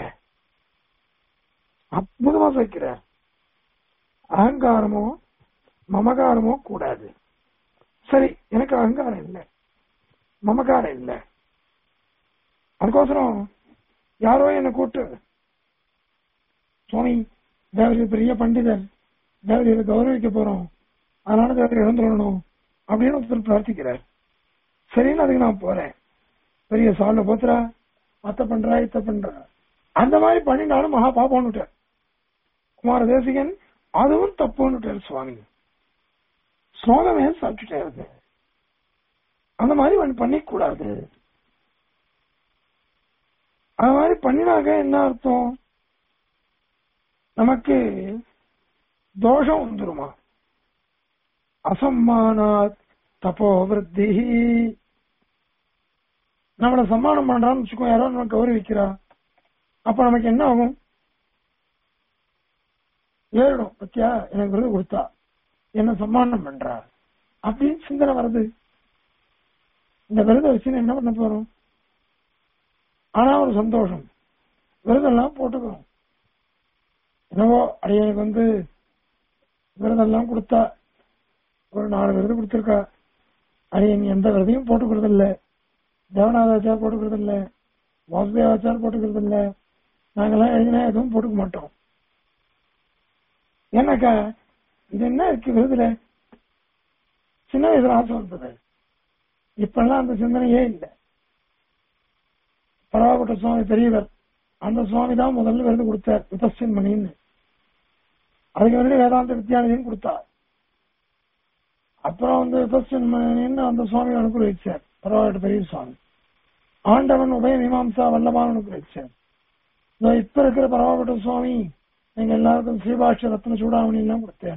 அற்புதமா சேர்க்கிற அகங்காரமோ மமகாரமோ கூடாது சரி எனக்கு அகங்காரம் இல்லை மமகாரம் இல்லை அதுக்கோசரம் யாரோ என்னை கூட்டு சுவாமி தேவரி பெரிய பண்டிதர் தேவரியை கௌரவிக்க போறோம் அதனால தேவரி இழந்துடணும் அப்படின்னு ஒருத்தர் பிரார்த்திக்கிறார் சரின்னு அதுக்கு நான் போறேன் பெரிய சால்ல போத்துறா அத்த பண்றா இத்த பண்றா அந்த மாதிரி பண்ணினாலும் மகா பாப்பான்னுட்டார் குமார தேசிகன் அதுவும் தப்புன்னுட்டார் சுவாமி ஸ்லோகமே சாப்பிட்டுட்டே இருக்கு அந்த மாதிரி அவன் பண்ணிக்கூடாது அது மாதிரி பண்ணினாக்க என்ன அர்த்தம் நமக்கு தோஷம் வந்துருமா அசம்மானாத் தப்போ விருத்தி நம்மளை சம்மானம் பண்றான்னு வச்சுக்கோ யாரோ நம்ம கௌரவிக்கிறா அப்ப நமக்கு என்ன ஆகும் ஏறிடும் பத்தியா எனக்கு விருது கொடுத்தா என்ன சம்மானம் பண்றா அப்படின்னு சிந்தனை வருது இந்த விருதை வச்சு என்ன பண்ண போறோம் ஆனா ஒரு சந்தோஷம் விருதெல்லாம் போட்டுக்கிறோம் என்னவோ அடியனுக்கு வந்து விருதெல்லாம் கொடுத்தா ஒரு நாலு விருது கொடுத்துருக்கா அடியன் எந்த விருதையும் போட்டுக்கிறது இல்ல தேவநாதாச்சார் போட்டுக்கிறது இல்ல வாசுதேவாச்சார் போட்டுக்கிறது இல்ல நாங்கெல்லாம் எழுதினா எதுவும் போட்டுக்க மாட்டோம் ஏன்னாக்கா இது என்ன இருக்கு விருதுல சின்ன வயசுல ஆசை வந்தது இப்பெல்லாம் அந்த சிந்தனையே இல்லை பரவாப்பட்ட சுவாமி பெரியவர் அந்த சுவாமி தான் முதல்ல விருது கொடுத்தார் விபஸ்டின் மணின்னு அதுக்கு வந்து வேதாந்த வித்யாலயம் கொடுத்தார் அப்புறம் வந்து விபஸ்டின் மணின்னு அந்த சுவாமி அனுகிரகிச்சார் பரவாயிட்ட பெரிய சுவாமி ஆண்டவன் உபய மீமாம்சா வல்லபான் அனுகிரகிச்சார் இதோ இப்ப இருக்கிற பரவாப்பட்ட சுவாமி எங்க எல்லாருக்கும் ஸ்ரீபாஷ்ய ரத்ன சூடாமணி எல்லாம் கொடுத்தேன்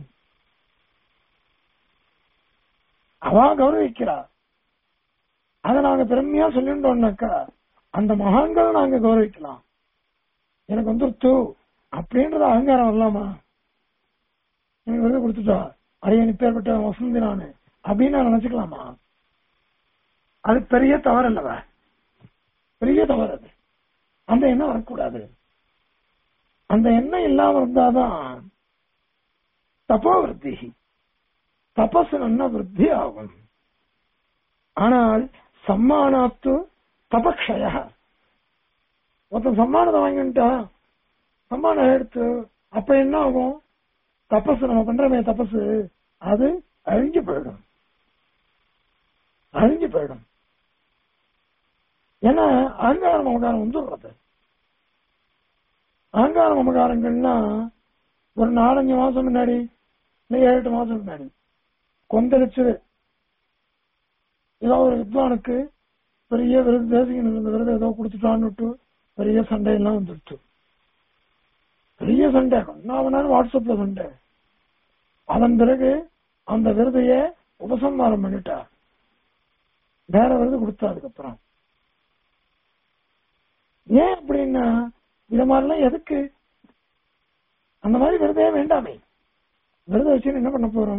அவா கௌரவிக்கிறா அதை நாங்க பெருமையா சொல்லிட்டோம்னாக்கா அந்த மகான்களை நாங்க கௌரவிக்கலாம் எனக்கு வந்துருத்து அப்படின்றது அகங்காரம் வரலாமா எனக்கு விருது கொடுத்துட்டா அரியன் இப்பேற்பட்ட வசந்தி நானு அப்படின்னு நான் நினைச்சுக்கலாமா அது பெரிய தவறு அல்லவ பெரிய தவறு அது அந்த எண்ணம் வரக்கூடாது அந்த எண்ணம் இல்லாம இருந்தாதான் தப்போ விருத்தி தபசு நல்ல விருத்தி ஆகும் ஆனால் சம்மானாத்து தபக்ஷய ஒருத்தன் சம்மானத்தை வாங்கிட்டா சம்மானம் எடுத்து அப்ப என்ன ஆகும் தபசு நம்ம பண்றமே தபசு அது அழிஞ்சு போயிடும் அழிஞ்சு போயிடும் ஏன்னா அகங்காரம் அவகாரம் வந்துடுறது அகங்கார மமகாரங்கள்லாம் ஒரு நாலஞ்சு மாசம் முன்னாடி இல்லை ஏழு எட்டு மாசம் முன்னாடி கொந்தளிச்சு ஏதோ ஒரு வித்வானுக்கு பெரிய விருது தேசிகன் இருந்த விருது ஏதோ கொடுத்துட்டான்னு பெரிய சண்டையெல்லாம் வந்துடுச்சு பெரிய சண்டை நான் நேரம் வாட்ஸ்அப்ல சண்டை அதன் பிறகு அந்த விருதைய உபசம்மாரம் பண்ணிட்டா வேற விருது கொடுத்தா அதுக்கப்புறம் ஏன் அப்படின்னா இத மாதிரிலாம் எதுக்கு அந்த மாதிரி விருதே வேண்டாமே விருதை வச்சு என்ன பண்ண போறோம்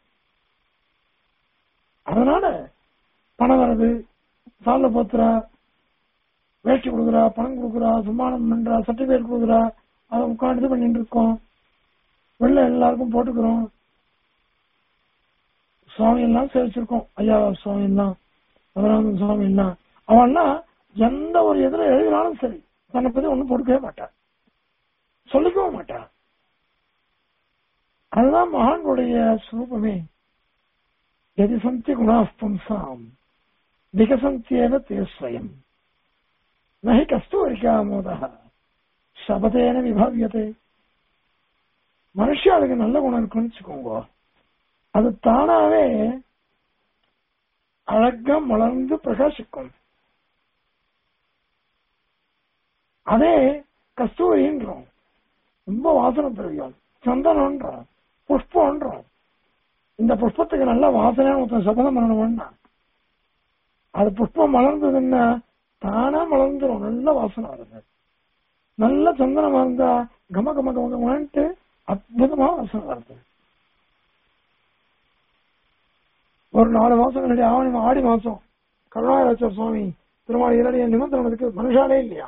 அதனால பணம் வர்றது சால்ல போத்துறா வேஷ்டி கொடுக்குறா பணம் கொடுக்குறா சம்மானம் பண்றா சர்டிபிகேட் கொடுக்குறா அதை உட்காந்து இது பண்ணிட்டு இருக்கோம் வெளில எல்லாருக்கும் போட்டுக்கிறோம் சுவாமி எல்லாம் சேவிச்சிருக்கோம் ஐயா சுவாமி எல்லாம் மதுராந்தன் சுவாமி எல்லாம் அவன்லாம் எந்த ஒரு எதிர எழுதினாலும் சரி தன்னை பத்தி ஒண்ணும் போட்டுக்கவே மாட்டான் சொல்லிக்கவும் மாட்டான் அதுதான் மகான்களுடைய சுரூபமே எதி சந்தி குணா பும்சாம் விகசந்தியேவ தே ஸ்வயம் நகி கஸ்தூரிக்காமோதா சபதேன விபவியதே மனுஷாளுக்கு நல்ல குணம் இருக்குன்னு வச்சுக்கோங்க அது தானாவே அழகா மலர்ந்து பிரகாசிக்கும் அதே கஸ்தூரின்றோம் ரொம்ப வாசனை திரவியம் சந்தனம்ன்றோம் புஷ்பம்ன்றோம் இந்த புஷ்பத்துக்கு நல்ல வாசனை ஒருத்தன் சபதம் பண்ணணும்னா அது புஷ்பம் மலர்ந்ததுன்னா தானா மலர்ந்துரும் நல்ல வாசனை வருது நல்ல சந்தனம் இருந்தா கம கம கம கமன்ட்டு அற்புதமா வாசனை வருது ஒரு நாலு மாசம் முன்னாடி ஆவணி ஆடி மாசம் கருணாகராச்சர் சுவாமி திருமாவளி இரடிய நிமந்திரணத்துக்கு மனுஷாலே இல்லையா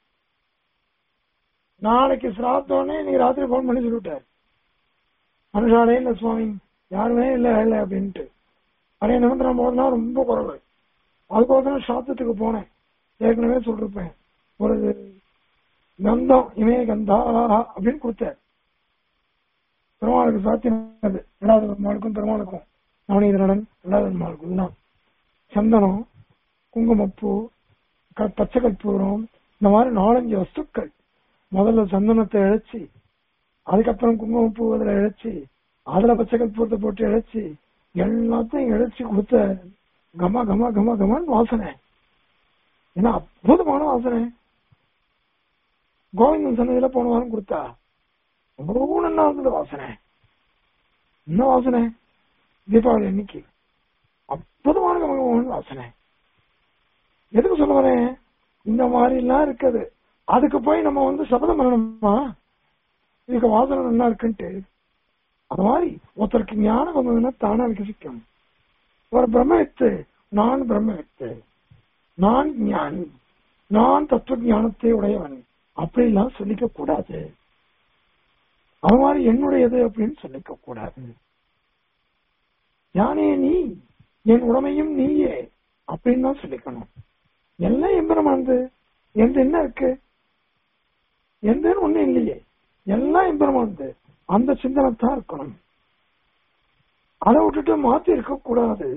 நாளைக்கு சிராத்தோடனே நீங்க ராத்திரி போன் பண்ணி சொல்லிவிட்டார் மனுஷாலே இல்ல சுவாமி யாருமே இல்ல இல்ல அப்படின்ட்டு அதே நிமந்திரம் போதுனா ரொம்ப குறைவு அதுக்கோசரம் சாத்தத்துக்கு போனேன் ஏற்கனவே சொல்லிருப்பேன் ஒரு கந்தம் இமே கந்தா அப்படின்னு கொடுத்தார் பெருமாளுக்கு சாத்தினது ரெண்டாவது பெருமாளுக்கும் பெருமாளுக்கும் நவநீதனன் ரெண்டாவது பெருமாளுக்கும் தான் சந்தனம் குங்குமப்பூ க- பச்சை கற்பூரம் இந்த மாதிரி நாலஞ்சு வஸ்துக்கள் முதல்ல சந்தனத்தை இழைச்சி அதுக்கப்புறம் குங்குமப்பூ அதுல இழைச்சி அதுல பச்சை கற்பூரத்தை போட்டு இழைச்சி எல்லாத்தையும் இழைச்சி கொடுத்த கம கம கம கமன் வாசனை ஏன்னா அற்புதமான வாசனை கோவிந்தன் சன்னதியில போன வாரம் கொடுத்தா அவ்வளவு நல்லா இருந்தது வாசனை என்ன வாசனை தீபாவளி அன்னைக்கு அற்புதமான கமகமான வாசனை எதுக்கு சொல்ல வரேன் இந்த மாதிரி எல்லாம் இருக்குது அதுக்கு போய் நம்ம வந்து சபதம் பண்ணணுமா இதுக்கு வாசனை நல்லா இருக்குன்ட்டு அது மாதிரி ஒருத்தருக்கு ஞானம் வந்ததுன்னா தானா விகசிக்கும் ஒரு பிரம்மவித்து நான் பிரம்மவித்து நான் ஞானி நான் தத்துவ ஞானத்தை உடையவன் அப்படிலாம் சொல்லிக்க கூடாது அது மாதிரி என்னுடையது அப்படின்னு சொல்லிக்க கூடாது யானே நீ என் உடமையும் நீயே அப்படின்னு தான் சொல்லிக்கணும் எல்லாம் எம்பெருமானது எந்த என்ன இருக்கு எந்த ஒண்ணும் இல்லையே எல்லாம் எம்பெருமானது அந்த சிந்தனை தான் இருக்கணும் அதை விட்டுட்டு மாத்தி இருக்க கூடாது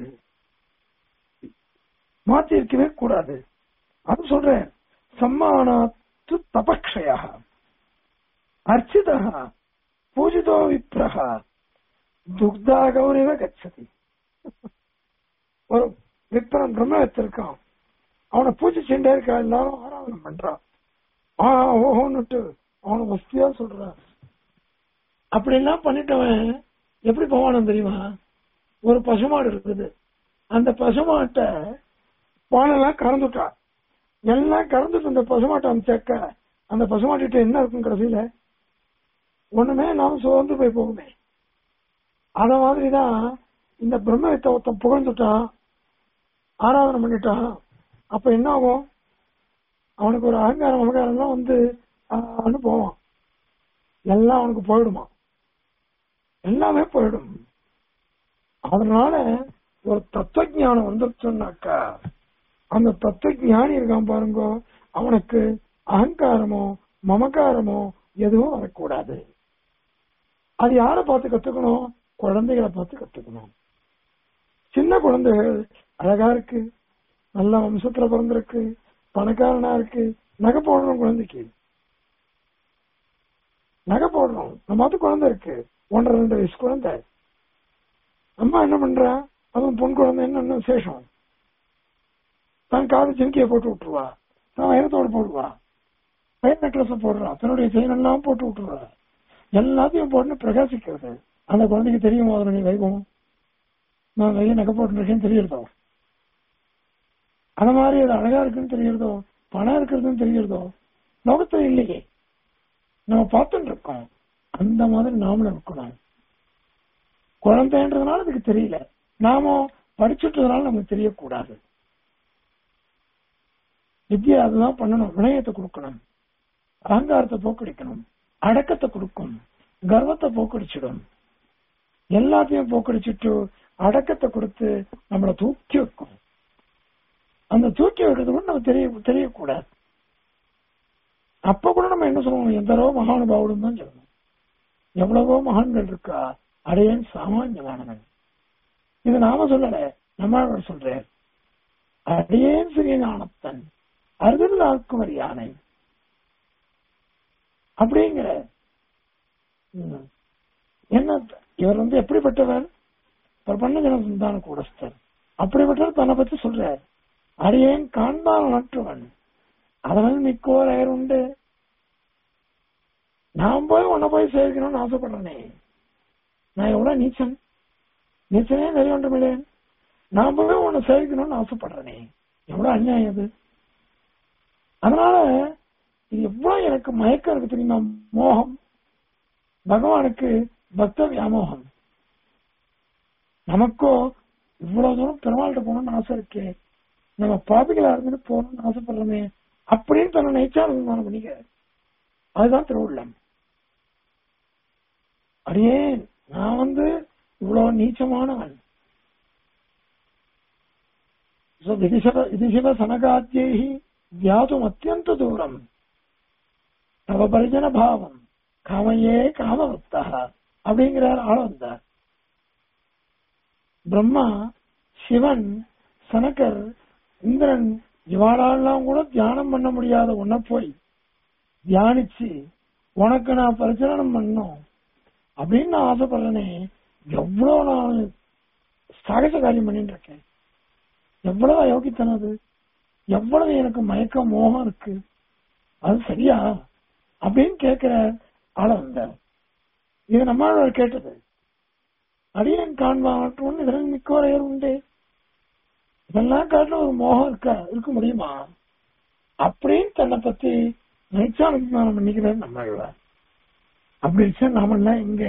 மாத்தி இருக்கவே கூடாது அது சொல்றேன் சம்மானாத்து தபக்ஷயா அர்ச்சிதா பூஜிதோ விப்ரஹா துக்தா கௌரவ கச்சதி ஒரு விப்ரன் பிரம்ம இருக்கான் அவனை பூஜிச்சுட்டே இருக்கா எல்லாரும் ஆராதனை பண்றான் ஆ ஓஹோன்னுட்டு அவனை வசதியா சொல்றான் அப்படிலாம் பண்ணிட்டவன் எப்படி போவானு தெரியுமா ஒரு பசுமாடு இருக்குது அந்த பசுமாட்டை பாலெல்லாம் கறந்துட்டா எல்லாம் கறந்துட்டு அந்த பசுமாட்டை அமைச்சாக்க அந்த பசுமாட்டிட்ட என்ன இருக்கும் கடைசியில ஒண்ணுமே நாம சுதந்து போய் போகுமே அத மாதிரிதான் இந்த பிரம்மவித்த ஒருத்தன் புகழ்ந்துட்டான் ஆராதனை பண்ணிட்டான் அப்ப என்ன ஆகும் அவனுக்கு ஒரு அகங்காரம் அகங்காரம் எல்லாம் வந்து ஆன்னு போவான் எல்லாம் அவனுக்கு போயிடுமா எல்லாமே போயிடும் அதனால ஒரு தத்துவ ஞானம் வந்துருச்சுன்னாக்கா அந்த தத்துவ ஞானி இருக்கான் பாருங்க அவனுக்கு அகங்காரமோ மமகாரமோ எதுவும் வரக்கூடாது அது யாரை பார்த்து கத்துக்கணும் குழந்தைகளை பார்த்து கத்துக்கணும் சின்ன குழந்தைகள் அழகா இருக்கு நல்ல வம்சத்துல பிறந்திருக்கு பணக்காரனா இருக்கு நகை போடணும் குழந்தைக்கு நகை போடுறோம் நம்ம அது குழந்தை இருக்கு ஒன்றரை ரெண்டு வயசு குழந்தை அம்மா என்ன பண்றா அதுவும் பொன் குழந்தை என்ன விசேஷம் தன் காது ஜிமிக்கிய போட்டு விட்டுருவா தன் வைரத்தோடு போடுவா வயிறு நெக்லஸ் போடுறா தன்னுடைய செயின் எல்லாம் போட்டு விட்டுருவா எல்லாத்தையும் போட்டு பிரகாசிக்கிறது அந்த குழந்தைக்கு தெரியுமோ அதில் நீ வைபவம் நான் நிறைய நகை போட்டுருக்கேன்னு தெரியுறதோ அந்த மாதிரி அது அழகா இருக்குன்னு தெரியுறதோ பணம் இருக்கிறதுன்னு தெரியுறதோ லோகத்துல இல்லையே நம்ம பார்த்துட்டு இருக்கோம் அந்த மாதிரி நாமளும் இருக்கணும் குழந்தைன்றதுனால அதுக்கு தெரியல நாம படிச்சுட்டதுனால நமக்கு தெரியக்கூடாது வித்யா அதுதான் பண்ணணும் வினயத்தை கொடுக்கணும் அகங்காரத்தை போக்கடிக்கணும் அடக்கத்தை கொடுக்கும் கர்வத்தை போக்கடிச்சிடும் எல்லாத்தையும் போக்கடிச்சிட்டு அடக்கத்தை கொடுத்து நம்மளை தூக்கி வைக்கும் அந்த தூக்கி வைக்கிறது கூட நம்ம தெரிய தெரியக்கூடாது அப்ப கூட நம்ம என்ன சொல்லுவோம் எந்தரோ மகானுபாவுடன் தான் சொல்லணும் எவ்வளவோ மகான்கள் இருக்கா அடையன் சாமானியமானவன் இது நாம சொல்லல நம்ம சொல்றேன் அடியேன் சிறிய ஞானத்தன் அருதில் ஆக்குவர் யானை அப்படிங்கிற ம். என்ன இவர் வந்து எப்படிப்பட்டவர் பிரபஞ்ச ஜன சந்தான கூடஸ்தர் அப்படிப்பட்டவர் தன்னை பத்தி சொல்றார் அடியேன் காண்பான் நற்றுவன் அதனால் மிக்கோர் அயர் உண்டு நான் போய் உன்னை போய் சேவிக்கணும்னு ஆசைப்படுறேனே நான் எவ்வளவு நீச்சன் நீச்சனே நிறைய ஒன்றுமில்லேன் நான் போய் உன்னை சேவிக்கணும்னு ஆசைப்படுறேனே எவ்வளவு அநியாயம் இது அதனால இது எவ்வளவு எனக்கு மயக்கம் இருக்கு தெரியுமா மோகம் பகவானுக்கு பக்த வியாமோகம் நமக்கோ இவ்வளவு தூரம் பெருமாள்கிட்ட போகணும்னு ஆசை இருக்கே நம்ம பாபிகளா இருந்துட்டு போகணும்னு ஆசைப்படுறோமே அப்படின்னு தன்னை நினைச்சா நான் பண்ணிக்க அதுதான் திருவுள்ளம் அடியே நான் வந்து இவ்வளவு நீச்சமானவன் So, விதிசவ விதிசிவ சனகாத்தியை தியாதும் அத்தியந்த தூரம் தவ பரிஜன பாவம் காமையே காமவத்தா அப்படிங்கிறார் ஆள வந்தார் பிரம்மா சிவன் சனகர் இந்திரன் இவாளெல்லாம் கூட தியானம் பண்ண முடியாத உன்ன போய் தியானிச்சு உனக்கு நான் பரிசீலனம் பண்ணும் அப்படின்னு நான் ஆசைப்படுறேனே எவ்வளவு நான் சாகச காரியம் பண்ணிட்டு இருக்கேன் எவ்வளவு அயோக்கித்தனம் அது எவ்வளவு எனக்கு மயக்க மோகம் இருக்கு அது சரியா அப்படின்னு கேட்கிற ஆள வந்தார் இது நம்மளோட கேட்டது அடியன் காண்பான் இதற்கு மிக்கோரையர் உண்டு இதெல்லாம் காட்டில ஒரு மோகம் இருக்கா இருக்க முடியுமா அப்படின்னு தன்னை பத்தி நினைச்சானுக்கு பண்ணிக்கிறார் நம்ம அப்படி இருச்சா நாமெல்லாம் எங்க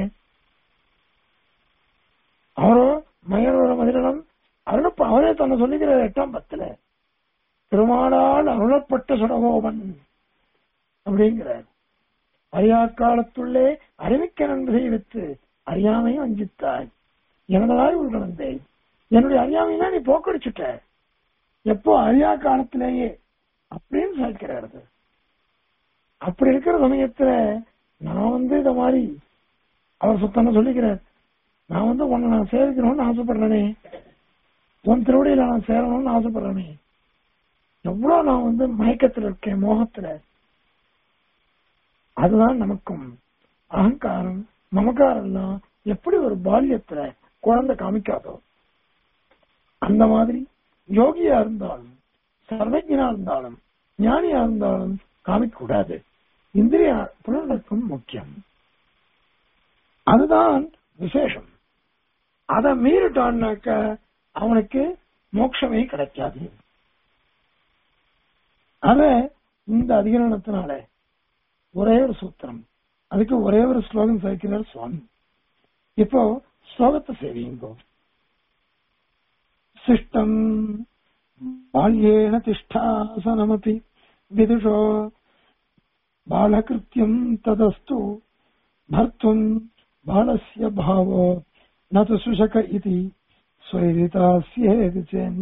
அவரோ மயனோட மதிலம் அருளப்ப அவரே தன்னை சொல்லிக்கிறார் எட்டாம் பத்துல பெருமாளால் அருளப்பட்ட சுடகோபன் அப்படிங்கிறார் அறியா காலத்துள்ளே அறிவிக்க நன்கு செய்வித்து அறியாமையும் வஞ்சித்தாய் எனதாய் உள்கலந்தேன் என்னுடைய அறியாமையெல்லாம் நீ போக்கடிச்சுட்ட எப்போ அறியா காலத்திலேயே அப்படின்னு சொல்லிக்கிறாரு அப்படி இருக்கிற சமயத்துல நான் வந்து இந்த மாதிரி அவர் சுத்தன சொல்லிக்கிறார் நான் வந்து உன்னை நான் சேவிக்கணும்னு ஆசைப்படுறேனே உன் திருவடியில நான் சேரணும்னு ஆசைப்படுறேனே எவ்வளவு நான் வந்து மயக்கத்துல இருக்கேன் மோகத்துல அதுதான் நமக்கும் அகங்காரம் மமக்காரம் எல்லாம் எப்படி ஒரு பால்யத்துல குழந்தை காமிக்காதோ அந்த மாதிரி யோகியா இருந்தாலும் சர்வஜனா இருந்தாலும் ஞானியா இருந்தாலும் காமிக்க கூடாது இந்திரிய புலனுக்கும் முக்கியம் அதுதான் விசேஷம் அதை மீறிட்டான்னாக்க அவனுக்கு மோட்சமே கிடைக்காது அத இந்த அதிகரணத்தினால ஒரே ஒரு சூத்திரம் அதுக்கு ஒரே ஒரு ஸ்லோகம் சேர்க்கிறார் சுவாமி இப்போ ஸ்லோகத்தை சேவியுங்கோ சிஷ்டம் பால்யேன திஷ்டாசனமபி விதுஷோ बालकृत्यम् तदस्तु भर्तुम् बालस्य भावो न तु सुशक इति स्वैरितास्येति चेन्न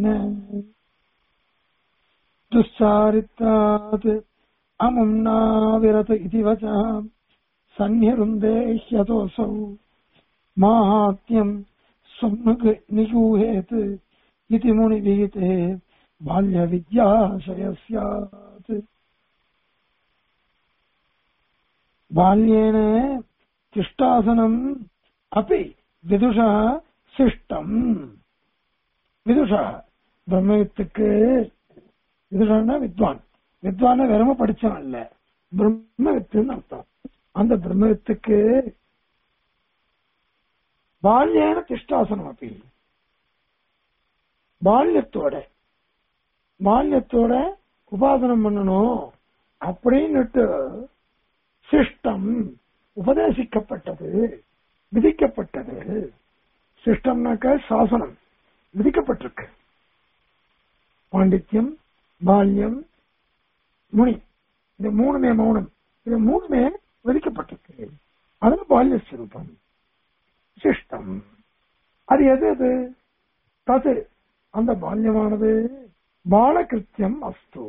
दुश्चारित्रात् अमुम्ना विरत इति वचः सन्निरुन्दे ह्यतोऽसौ माहात्म्यम् स्वम् निगूहेत् इति मुनिविहिते बाल्यविद्याशय स्यात् பால்யேன திஷ்டாசனம் அப்படி விதுஷா சிஷ்டம் விதுஷா பிரம்மவித்துக்கு விதுஷான்னா வித்வான் வித்வான வெறும படிச்சவன் இல்ல பிரம்மவித்துன்னு அர்த்தம் அந்த பிரம்மவித்துக்கு பால்யேன திஷ்டாசனம் அப்படி பால்யத்தோட பால்யத்தோட உபாசனம் பண்ணணும் அப்படின்னுட்டு சிஷ்டம் உபதேசிக்கப்பட்டது விதிக்கப்பட்டது சிஷ்டம்னாக்க சாசனம் விதிக்கப்பட்டிருக்கு பாண்டித்யம் பால்யம் முனி இந்த மூணுமே மௌனம் இது மூணுமே விதிக்கப்பட்டிருக்கு அதுல பால்ய ஸ்வரூபம் சிஷ்டம் அது எது அது தது அந்த பால்யமானது பாலகிருத்தியம் அஸ்து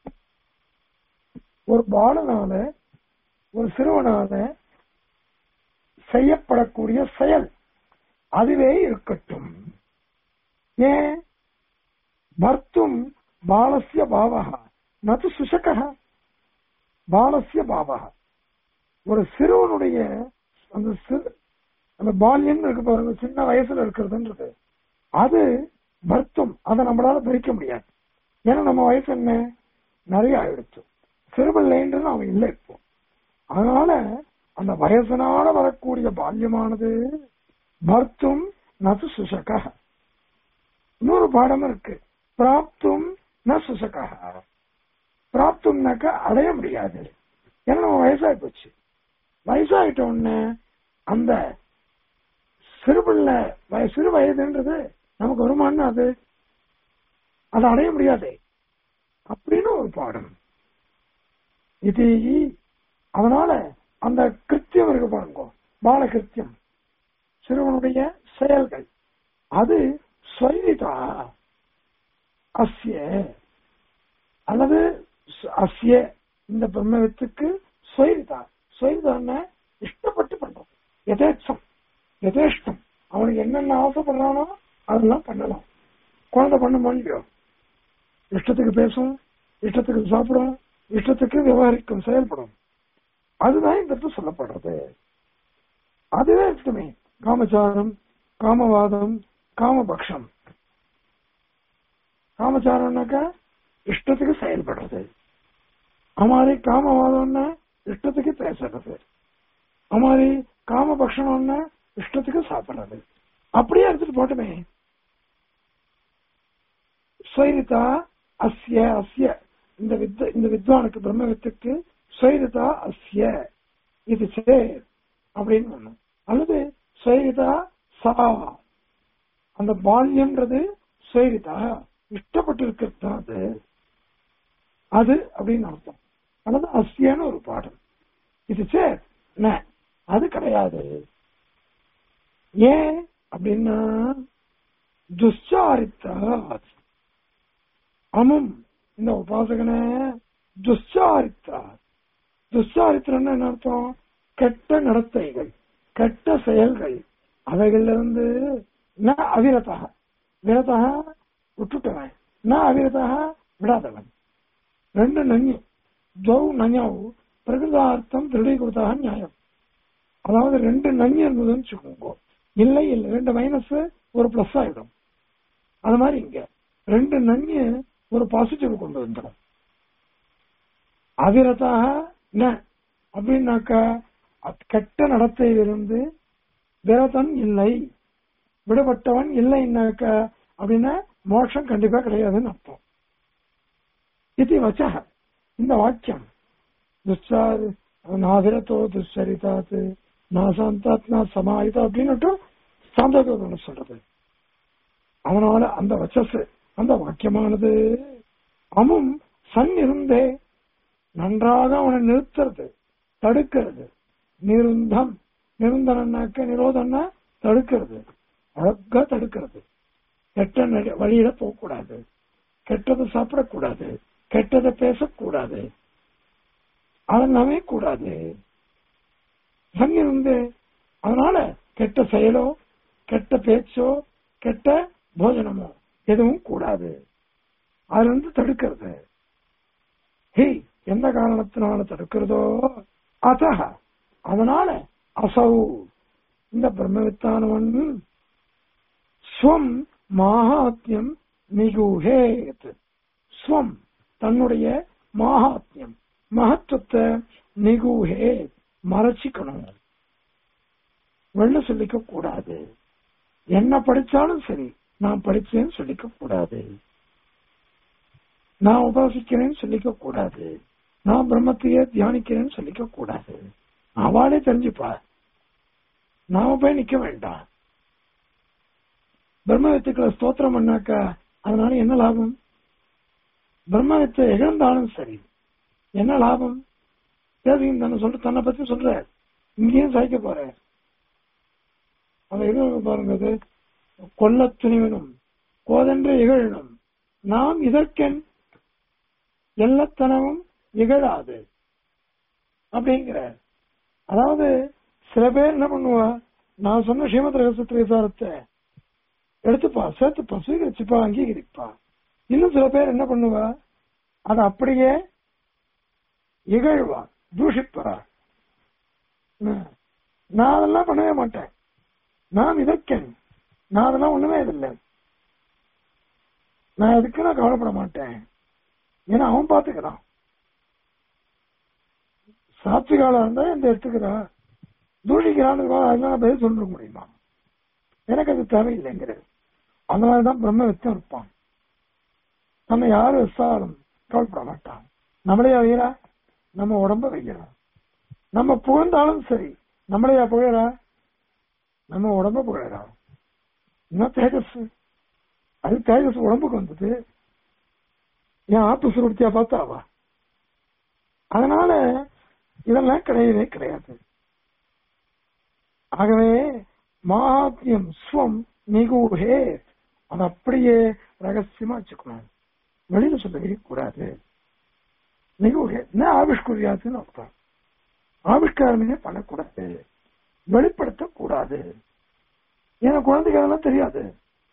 ஒரு பாலனால ஒரு சிறுவனால செய்யப்படக்கூடிய செயல் அதுவே இருக்கட்டும் ஏன் பர்த்தும் பாலசிய பாவக நது சுசக பாலசிய பாவக ஒரு சிறுவனுடைய அந்த சிறு அந்த பால்யம் இருக்கு பாருங்க சின்ன வயசுல இருக்கிறதுன்றது அது பர்த்தம் அதை நம்மளால பிரிக்க முடியாது ஏன்னா நம்ம வயசு என்ன நிறைய ஆயிடுச்சு சிறுபிள்ளைன்றது அவன் இல்லை இப்போ அதனால அந்த வயசனால வரக்கூடிய பால்யமானது பர்த்தும் நது சுசக இன்னொரு பாடம் இருக்கு பிராப்தும் ந சுசக பிராப்தும்னாக்க அடைய முடியாது ஏன்னா நம்ம வயசாகி போச்சு வயசாகிட்ட உடனே அந்த சிறுபிள்ளை வய சிறு வயதுன்றது நமக்கு வருமானம் அது அதை அடைய முடியாது அப்படின்னு ஒரு பாடம் இது அதனால அந்த கிருத்தியம் இருக்கு பாருங்க பால கிருத்தியம் சிறுவனுடைய செயல்கள் அது ஸ்வரிதா அஸ்ய அல்லது அஸ்ய இந்த பிரம்மவித்துக்கு ஸ்வரிதா ஸ்வரிதான்னு இஷ்டப்பட்டு பண்றது எதேச்சம் எதேஷ்டம் அவனுக்கு என்னென்ன ஆசைப்படுறானோ அதெல்லாம் பண்ணலாம் குழந்தை பண்ண முடியும் இஷ்டத்துக்கு பேசும் இஷ்டத்துக்கு சாப்பிடும் இஷ்டத்துக்கு விவகரிக்கும் செயல்படும் அதுதான் இந்த இடத்துல சொல்லப்படுறது அதுவே இருக்கட்டுமே காமச்சாரம் காமவாதம் காமபக்ஷம் காமச்சாரம்னாக்கா இஷ்டத்துக்கு செயல்படுறது அமாரி காமவாதம்னா இஷ்டத்துக்கு பேசுறது அமாரி காமபக்ஷணம்னா இஷ்டத்துக்கு சாப்பிடுறது அப்படியே எடுத்துட்டு போட்டுமே ஸ்வைரிதா அஸ்ய அஸ்ய இந்த வித் இந்த வித்வானுக்கு பிரம்மவித்துக்கு ஸ்வைரிதா அஸ்ய இது சே அப்படின்னு ஒண்ணு அல்லது ஸ்வைரிதா சா அந்த பால்யம்ன்றது ஸ்வைரிதா இஷ்டப்பட்டு இருக்கிறது தான் அது அது அப்படின்னு அர்த்தம் அல்லது அஸ்யன்னு ஒரு பாடம் இது சே அது கிடையாது ஏன் அப்படின்னா துஷ்சாரித்தா அமும் இந்த உபாசகனை துஷ்சாரித்தா துஷ்சாரித்திரம்னு என்ன அர்த்தம் கெட்ட நடத்தைகள் கெட்ட செயல்கள் அவைகள்ல இருந்து ந அவிரதா விரதா விட்டுட்டவன் ந அவிரதா விடாதவன் ரெண்டு நஞ்சு துவ் நஞ்சவு பிரகிருதார்த்தம் திருடீகிருதாக நியாயம் அதாவது ரெண்டு நஞ்சு இருந்ததுன்னு வச்சுக்கோங்க இல்லை இல்லை ரெண்டு மைனஸ் ஒரு பிளஸ் ஆயிடும் அது மாதிரி இங்க ரெண்டு நன்மை ஒரு பாசிட்டிவ் கொண்டு வந்துடும் அவிரதாக ந அப்படின்னாக்க கெட்ட நடத்தையிலிருந்து விரதன் இல்லை விடுபட்டவன் இல்லைன்னாக்க அப்படின்னா மோட்சம் கண்டிப்பா கிடையாதுன்னு அர்த்தம் இது வச்ச இந்த வாக்கியம் துஷ்சாரி நாவிரத்தோ துஷ்சரிதாத்து நாசாந்தாத் நான் சமாளிதா அப்படின்னு சாந்தோதனை சொல்றது அதனால அந்த வச்சஸ் அந்த வாக்கியமானது அமும் சன் இருந்தே நன்றாக அவனை நிறுத்துறது தடுக்கிறது நிருந்தம் நிருந்தனாக்க நிரோதம்னா தடுக்கிறது அழகா தடுக்கிறது கெட்ட நடி- வழியில போகக்கூடாது கெட்டதை சாப்பிடக்கூடாது கெட்டதை பேசக்கூடாது அதெல்லாமே கூடாது சன் இருந்து அதனால கெட்ட செயலோ கெட்ட பேச்சோ கெட்ட போஜனமோ எதுவும் கூடாது அதுல இருந்து தடுக்கிறது ஹே எந்த காரணத்தினால தடுக்கிறதோ அத அதனால அசௌ இந்த பிரம்மவித்தானவன் ஸ்வம் மாகாத்யம் நிகுஹேத் ஸ்வம் தன்னுடைய மாகாத்யம் மகத்துவத்தை நிகுஹே மறைச்சிக்கணும் வெளில சொல்லிக்க கூடாது என்ன படிச்சாலும் சரி நான் படிச்சேன்னு சொல்லிக்க கூடாது நான் உபாசிக்கிறேன்னு சொல்லிக்க கூடாது நான் பிரம்மத்தையே தியானிக்கிறேன்னு சொல்லிக்க கூடாது அவளே தெரிஞ்சுப்பா நாம போய் நிக்க வேண்டாம் பிரம்மவித்துக்களை ஸ்தோத்திரம் பண்ணாக்கா அதனால என்ன லாபம் பிரம்மவித்தை இழந்தாலும் சரி என்ன லாபம் தேவையும் தானே சொல்ற தன்னை பத்தி சொல்ற இங்கேயும் சாய்க்க போற அதை இது பாருங்க அது கொல்ல துணிவனும் கோதென்ற இகழனும் நாம் இதற்கென் எல்லத்தனமும் இகழாது அப்படிங்கிற அதாவது சில பேர் என்ன பண்ணுவா நான் சொன்ன ஸ்ரீமத் ரகசிய விசாரத்தை எடுத்துப்பா சேர்த்துப்பா சுவீகரிச்சுப்பா அங்கீகரிப்பா இன்னும் சில பேர் என்ன பண்ணுவா அதை அப்படியே இகழ்வா தூஷிப்பா நான் அதெல்லாம் பண்ணவே மாட்டேன் நான் இதற்கேன் நான் அதெல்லாம் ஒண்ணுமே இல்லை நான் எதுக்கு நான் கவலைப்பட மாட்டேன் ஏன்னா அவன் பாத்துக்கிறான் சாத்விகால இருந்தா இந்த எடுத்துக்கிறா தூஷிக்கிறான்னு அதனால பதில் சொல்ல முடியுமா எனக்கு அது தேவையில்லைங்கிறது அந்த மாதிரிதான் பிரம்ம வித்தம் இருப்பான் நம்ம யாரு விசாரம் கவலைப்பட மாட்டான் நம்மளையா வைக்கிறா நம்ம உடம்ப வைக்கிறோம் நம்ம புகழ்ந்தாலும் சரி நம்மளையா புகழா நம்ம உடம்ப புகழறா இன்னும் தேஜஸ் அது தேஜஸ் உடம்புக்கு வந்தது என் ஆத்து சுருத்தியா பார்த்தாவா அதனால இதெல்லாம் கிடையவே கிடையாது ஆகவே மகாத்மியம் ஸ்வம் நிகூஹே அது அப்படியே ரகசியமா வச்சுக்கணும் வெளியில சொல்லவே கூடாது நிகூஹே என்ன ஆவிஷ்குரியாதுன்னு அர்த்தம் ஆவிஷ்காரமே பண்ணக்கூடாது வெளிப்படுத்தக்கூடாது ஏன்னா குழந்தைக்கு அதெல்லாம் தெரியாது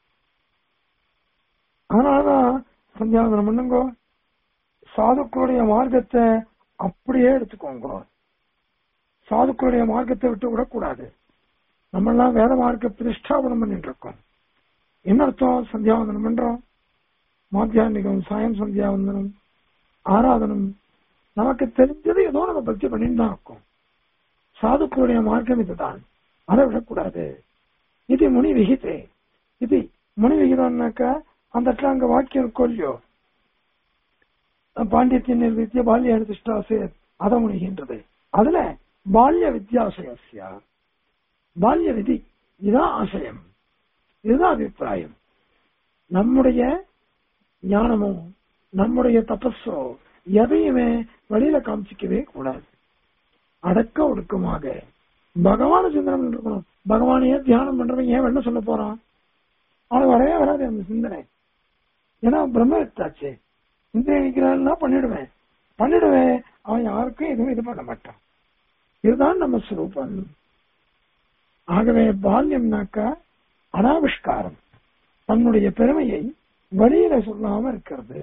அதனாலதான் சந்தியாவந்தனம் பண்ணுங்க சாதுக்களுடைய மார்க்கத்தை அப்படியே எடுத்துக்கோங்க சாதுக்களுடைய மார்க்கத்தை விட்டு விடக்கூடாது நம்ம எல்லாம் வேத மார்க்க பிரதிஷ்டாபனம் பண்ணிட்டு இருக்கோம் என்ன அர்த்தம் சந்தியாவந்தனம் பண்றோம் மாத்தியானிகம் சாயம் சந்தியாவந்தனம் ஆராதனம் நமக்கு தெரிஞ்சது ஏதோ நம்ம பக்தி பண்ணிட்டு தான் இருக்கோம் சாதுக்களுடைய மார்க்கம் இதுதான் அதை விடக்கூடாது இது முனி விகிதே இது முனி விகிதம்னாக்கா அந்த இடத்துல அங்க வாக்கியம் இருக்கும் இல்லையோ பாண்டியத்தின் நிர்வித்திய பால்ய திருஷ்டாசே அதை முனிகின்றது அதுல பால்ய வித்தியாசயசியா பால்ய விதி இதுதான் ஆசயம் இதுதான் அபிப்பிராயம் நம்முடைய ஞானமோ நம்முடைய தபஸோ எதையுமே வெளியில காமிச்சிக்கவே கூடாது அடக்க ஒடுக்கமாக பகவான சிந்தனை இருக்கணும் பகவானையே தியானம் பண்றவன் ஏன் என்ன சொல்ல போறான் அவனுக்கு வரவே வராது அந்த சிந்தனை ஏன்னா பிரம்ம வித்தாச்சே சிந்தனை நிக்கிறான்னா பண்ணிடுவேன் பண்ணிடுவேன் அவன் யாருக்கும் எதுவும் இது பண்ண மாட்டான் இதுதான் நம்ம சுரூபம் ஆகவே பால்யம்னாக்கா அனாவிஷ்காரம் தன்னுடைய பெருமையை வெளியில சொல்லாம இருக்கிறது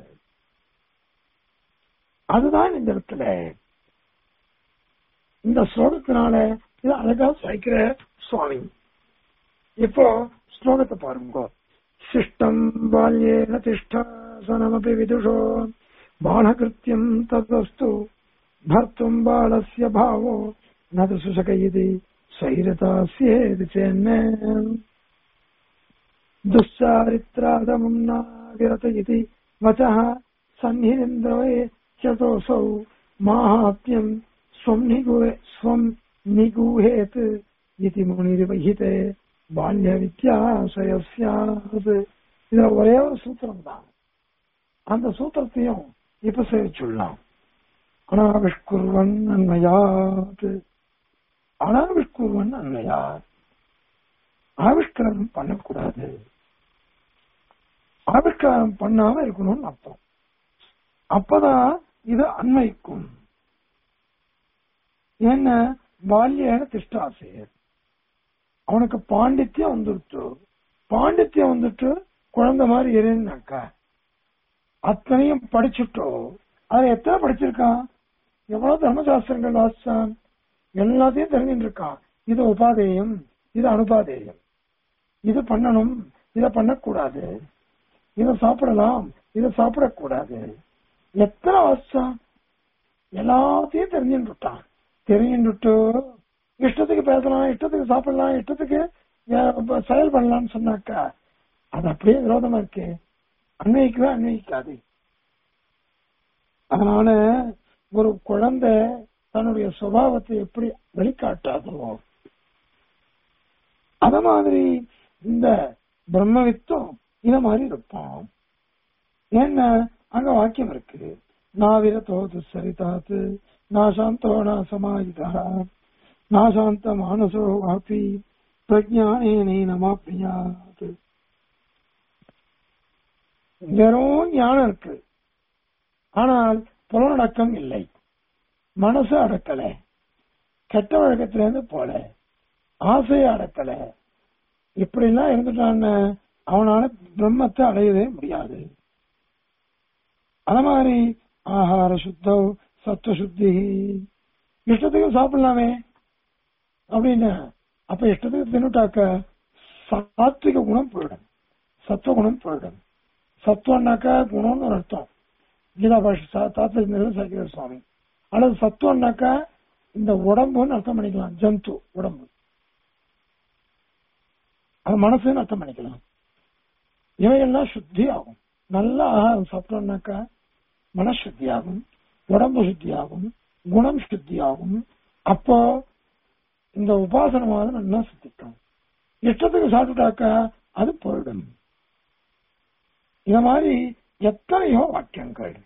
அதுதான் இந்த இடத்துல இந்த ஸ்லோகத்தினால இது அழகா சாய்க்கிற சுவாமி இப்போ ஸ்லோகத்தை பாருங்க சிஷ்டம் பால்யேன திஷ்டாசனமபி விதுஷோ பாலகிருத்தியம் ததஸ்து भर्तुम् बालस्य भावो न तु सुशक इति स्वैरतास्येति चेन्न दुश्चारित्रादमुम् नाविरत इति वचः सन्निरिन्द्रवे चतोऽसौ माहात्म्यम् स्वम् निगूहे स्वम् निगूहेत् इति முனிர்வகிதே பால்ய வித்தியாசயஸ்யாத் இதுல ஒரே ஒரு சூத்திரம் தான் அந்த சூத்திரத்தையும் இப்ப சேவிச்சுடலாம் அனாவிஷ்குர்வன் அன்மையாத் அனாவிஷ்குர்வன் அன்மையாத் ஆவிஷ்காரம் பண்ணக்கூடாது ஆவிஷ்காரம் பண்ணாம இருக்கணும்னு அர்த்தம் அப்பதான் இது அன்மைக்கும் என்ன பால்யன திஷ்டாசேர் அவனுக்கு பாண்டித்யம் வந்துருச்சு பாண்டித்யம் வந்துட்டு குழந்தை மாதிரி இருந்தாக்கா அத்தனையும் படிச்சுட்டோ அதை எத்தனை படிச்சிருக்கான் எவ்வளவு தர்மசாஸ்திரங்கள் வாசிச்சான் எல்லாத்தையும் தெரிஞ்சுட்டு இருக்கான் இது உபாதேயம் இது அனுபாதேயம் இது பண்ணணும் இத பண்ணக்கூடாது இத சாப்பிடலாம் இத சாப்பிடக்கூடாது எத்தனை வருஷம் எல்லாத்தையும் தெரிஞ்சுட்டான் தெரிஞ்சுட்டு இஷ்டத்துக்கு பேசலாம் இஷ்டத்துக்கு சாப்பிடலாம் இஷ்டத்துக்கு அஹ், செயல் பண்ணலாம்னு சொன்னாக்கா அது அப்படியே விரோதமா இருக்கு அன்வைக்கவே அன்வைக்காது அதனால ஒரு குழந்தை தன்னுடைய சுபாவத்தை எப்படி வெளிக்காட்டாதோ அத மாதிரி இந்த பிரம்மவித்தும் இத மாதிரி இருப்பான் ஏன்னா அங்க வாக்கியம் இருக்கு நாவிர தோது சரிதாத்து நாசாந்தோ நாசமாயுதா நாசாந்த மானசோ வாபி பிரஜானேனே நமாப்னியாது வெறும் ஞானம் இருக்கு ஆனால் புலனடக்கம் இல்லை மனசு அடக்கல கெட்ட வழக்கத்திலிருந்து போல ஆசையை அடக்கல இப்படி எல்லாம் இருந்துட்டான்னு அவனால பிரம்மத்தை அடையவே முடியாது அத மாதிரி ஆகார சுத்தோ சத்துவ சுத்தி இஷ்டத்துக்கு சாப்பிடலாமே அப்படின்னு அப்ப இஷ்டத்துக்கு தின்னுட்டாக்க சாத்விக குணம் போயிடும் சத்துவ குணம் போயிடும் சத்துவம்னாக்கா குணம்னு ஒரு அர்த்தம் கீதா பாஷ தாத்பரிய சாக்கிர சுவாமி அல்லது சத்துவம்னாக்கா இந்த உடம்புன்னு அர்த்தம் பண்ணிக்கலாம் ஜந்து உடம்பு அது மனசுன்னு அர்த்தம் பண்ணிக்கலாம் இவையெல்லாம் சுத்தி ஆகும் நல்ல ஆகாரம் சாப்பிட்டோம்னாக்கா மனசுத்தி ஆகும் உடம்பு சுத்தி ஆகும் குணம் சுத்தி ஆகும் அப்போ இந்த உபாசனமாக நல்லா சித்திக்கும் இஷ்டத்துக்கு சாப்பிட்டுட்டாக்கா அது போயிடும் இந்த மாதிரி எத்தனையோ வாக்கியங்கள்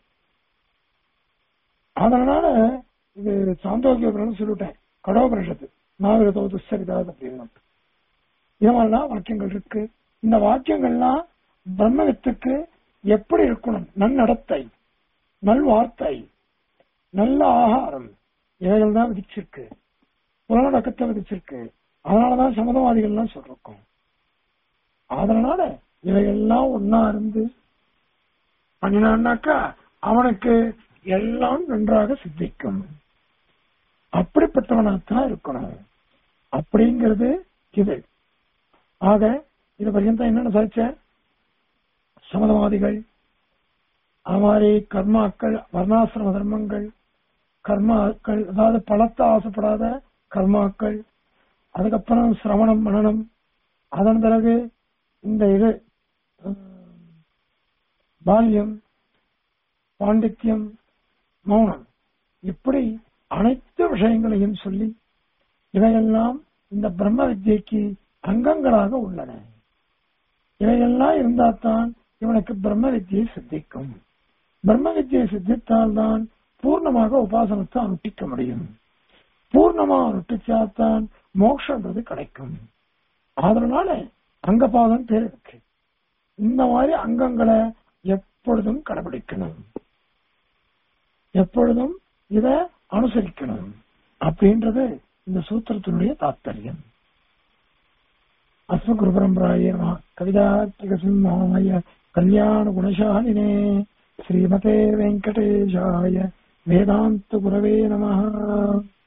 அதனால இது சாந்தோக்கியம் சொல்லிட்டேன் கடோபனிஷத்து நாவிரதோ துஸ்தரிதாது அப்படின்னு இது மாதிரிலாம் வாக்கியங்கள் இருக்கு இந்த வாக்கியங்கள்லாம் பிரம்மவித்துக்கு எப்படி இருக்கணும் நன்னடத்தை நல்வார்த்தை நல்ல ஆகாரம் இவைகள் தான் விதிச்சிருக்கு புலனடக்கத்தை விதிச்சிருக்கு அதனாலதான் சமதவாதிகள்லாம் சொல்றோம் அதனால இவையெல்லாம் ஒன்னா இருந்து பண்ணினான்னாக்கா அவனுக்கு எல்லாம் நன்றாக சித்திக்கும் அப்படிப்பட்டவனாத்தான் இருக்கணும் அப்படிங்கிறது இது ஆக இது பர்யந்தம் என்னென்ன சாதிச்ச சமதவாதிகள் அது மாதிரி கர்மாக்கள் வர்ணாசிரம தர்மங்கள் கர்மாக்கள் அதாவது பழத்தை ஆசைப்படாத கர்மாக்கள் அதுக்கப்புறம் சிரவணம் மனனம் அதன் பிறகு இந்த இது உம், பால்யம் பாண்டித்யம் மௌனம் இப்படி அனைத்து விஷயங்களையும் சொல்லி இவையெல்லாம் இந்த பிரம்ம வித்யைக்கு அங்கங்களாக உள்ளன இவையெல்லாம் இருந்தால்தான் இவனுக்கு பிரம்ம வித்தியை சித்திக்கும் பிரம்ம வித்தியை சித்தித்தால்தான் பூர்ணமாக உபாசனத்தை அனுஷ்டிக்க முடியும் பூர்ணமா அனுஷ்டிச்சாதான் மோட்சன்றது கிடைக்கும் அதனால அங்கபாதம் பேர் இருக்கு இந்த மாதிரி அங்கங்களை எப்பொழுதும் கடைபிடிக்கணும் எப்பொழுதும் இத அனுசரிக்கணும் அப்படின்றது இந்த சூத்திரத்தினுடைய தாத்பரியம் அஸ்மகுரு பரம்பராய நம கவிதாத்திக சிம்மாய கல்யாண குணசாலினே ஸ்ரீமதே வெங்கடேஷாய வேதாந்த குரவே நம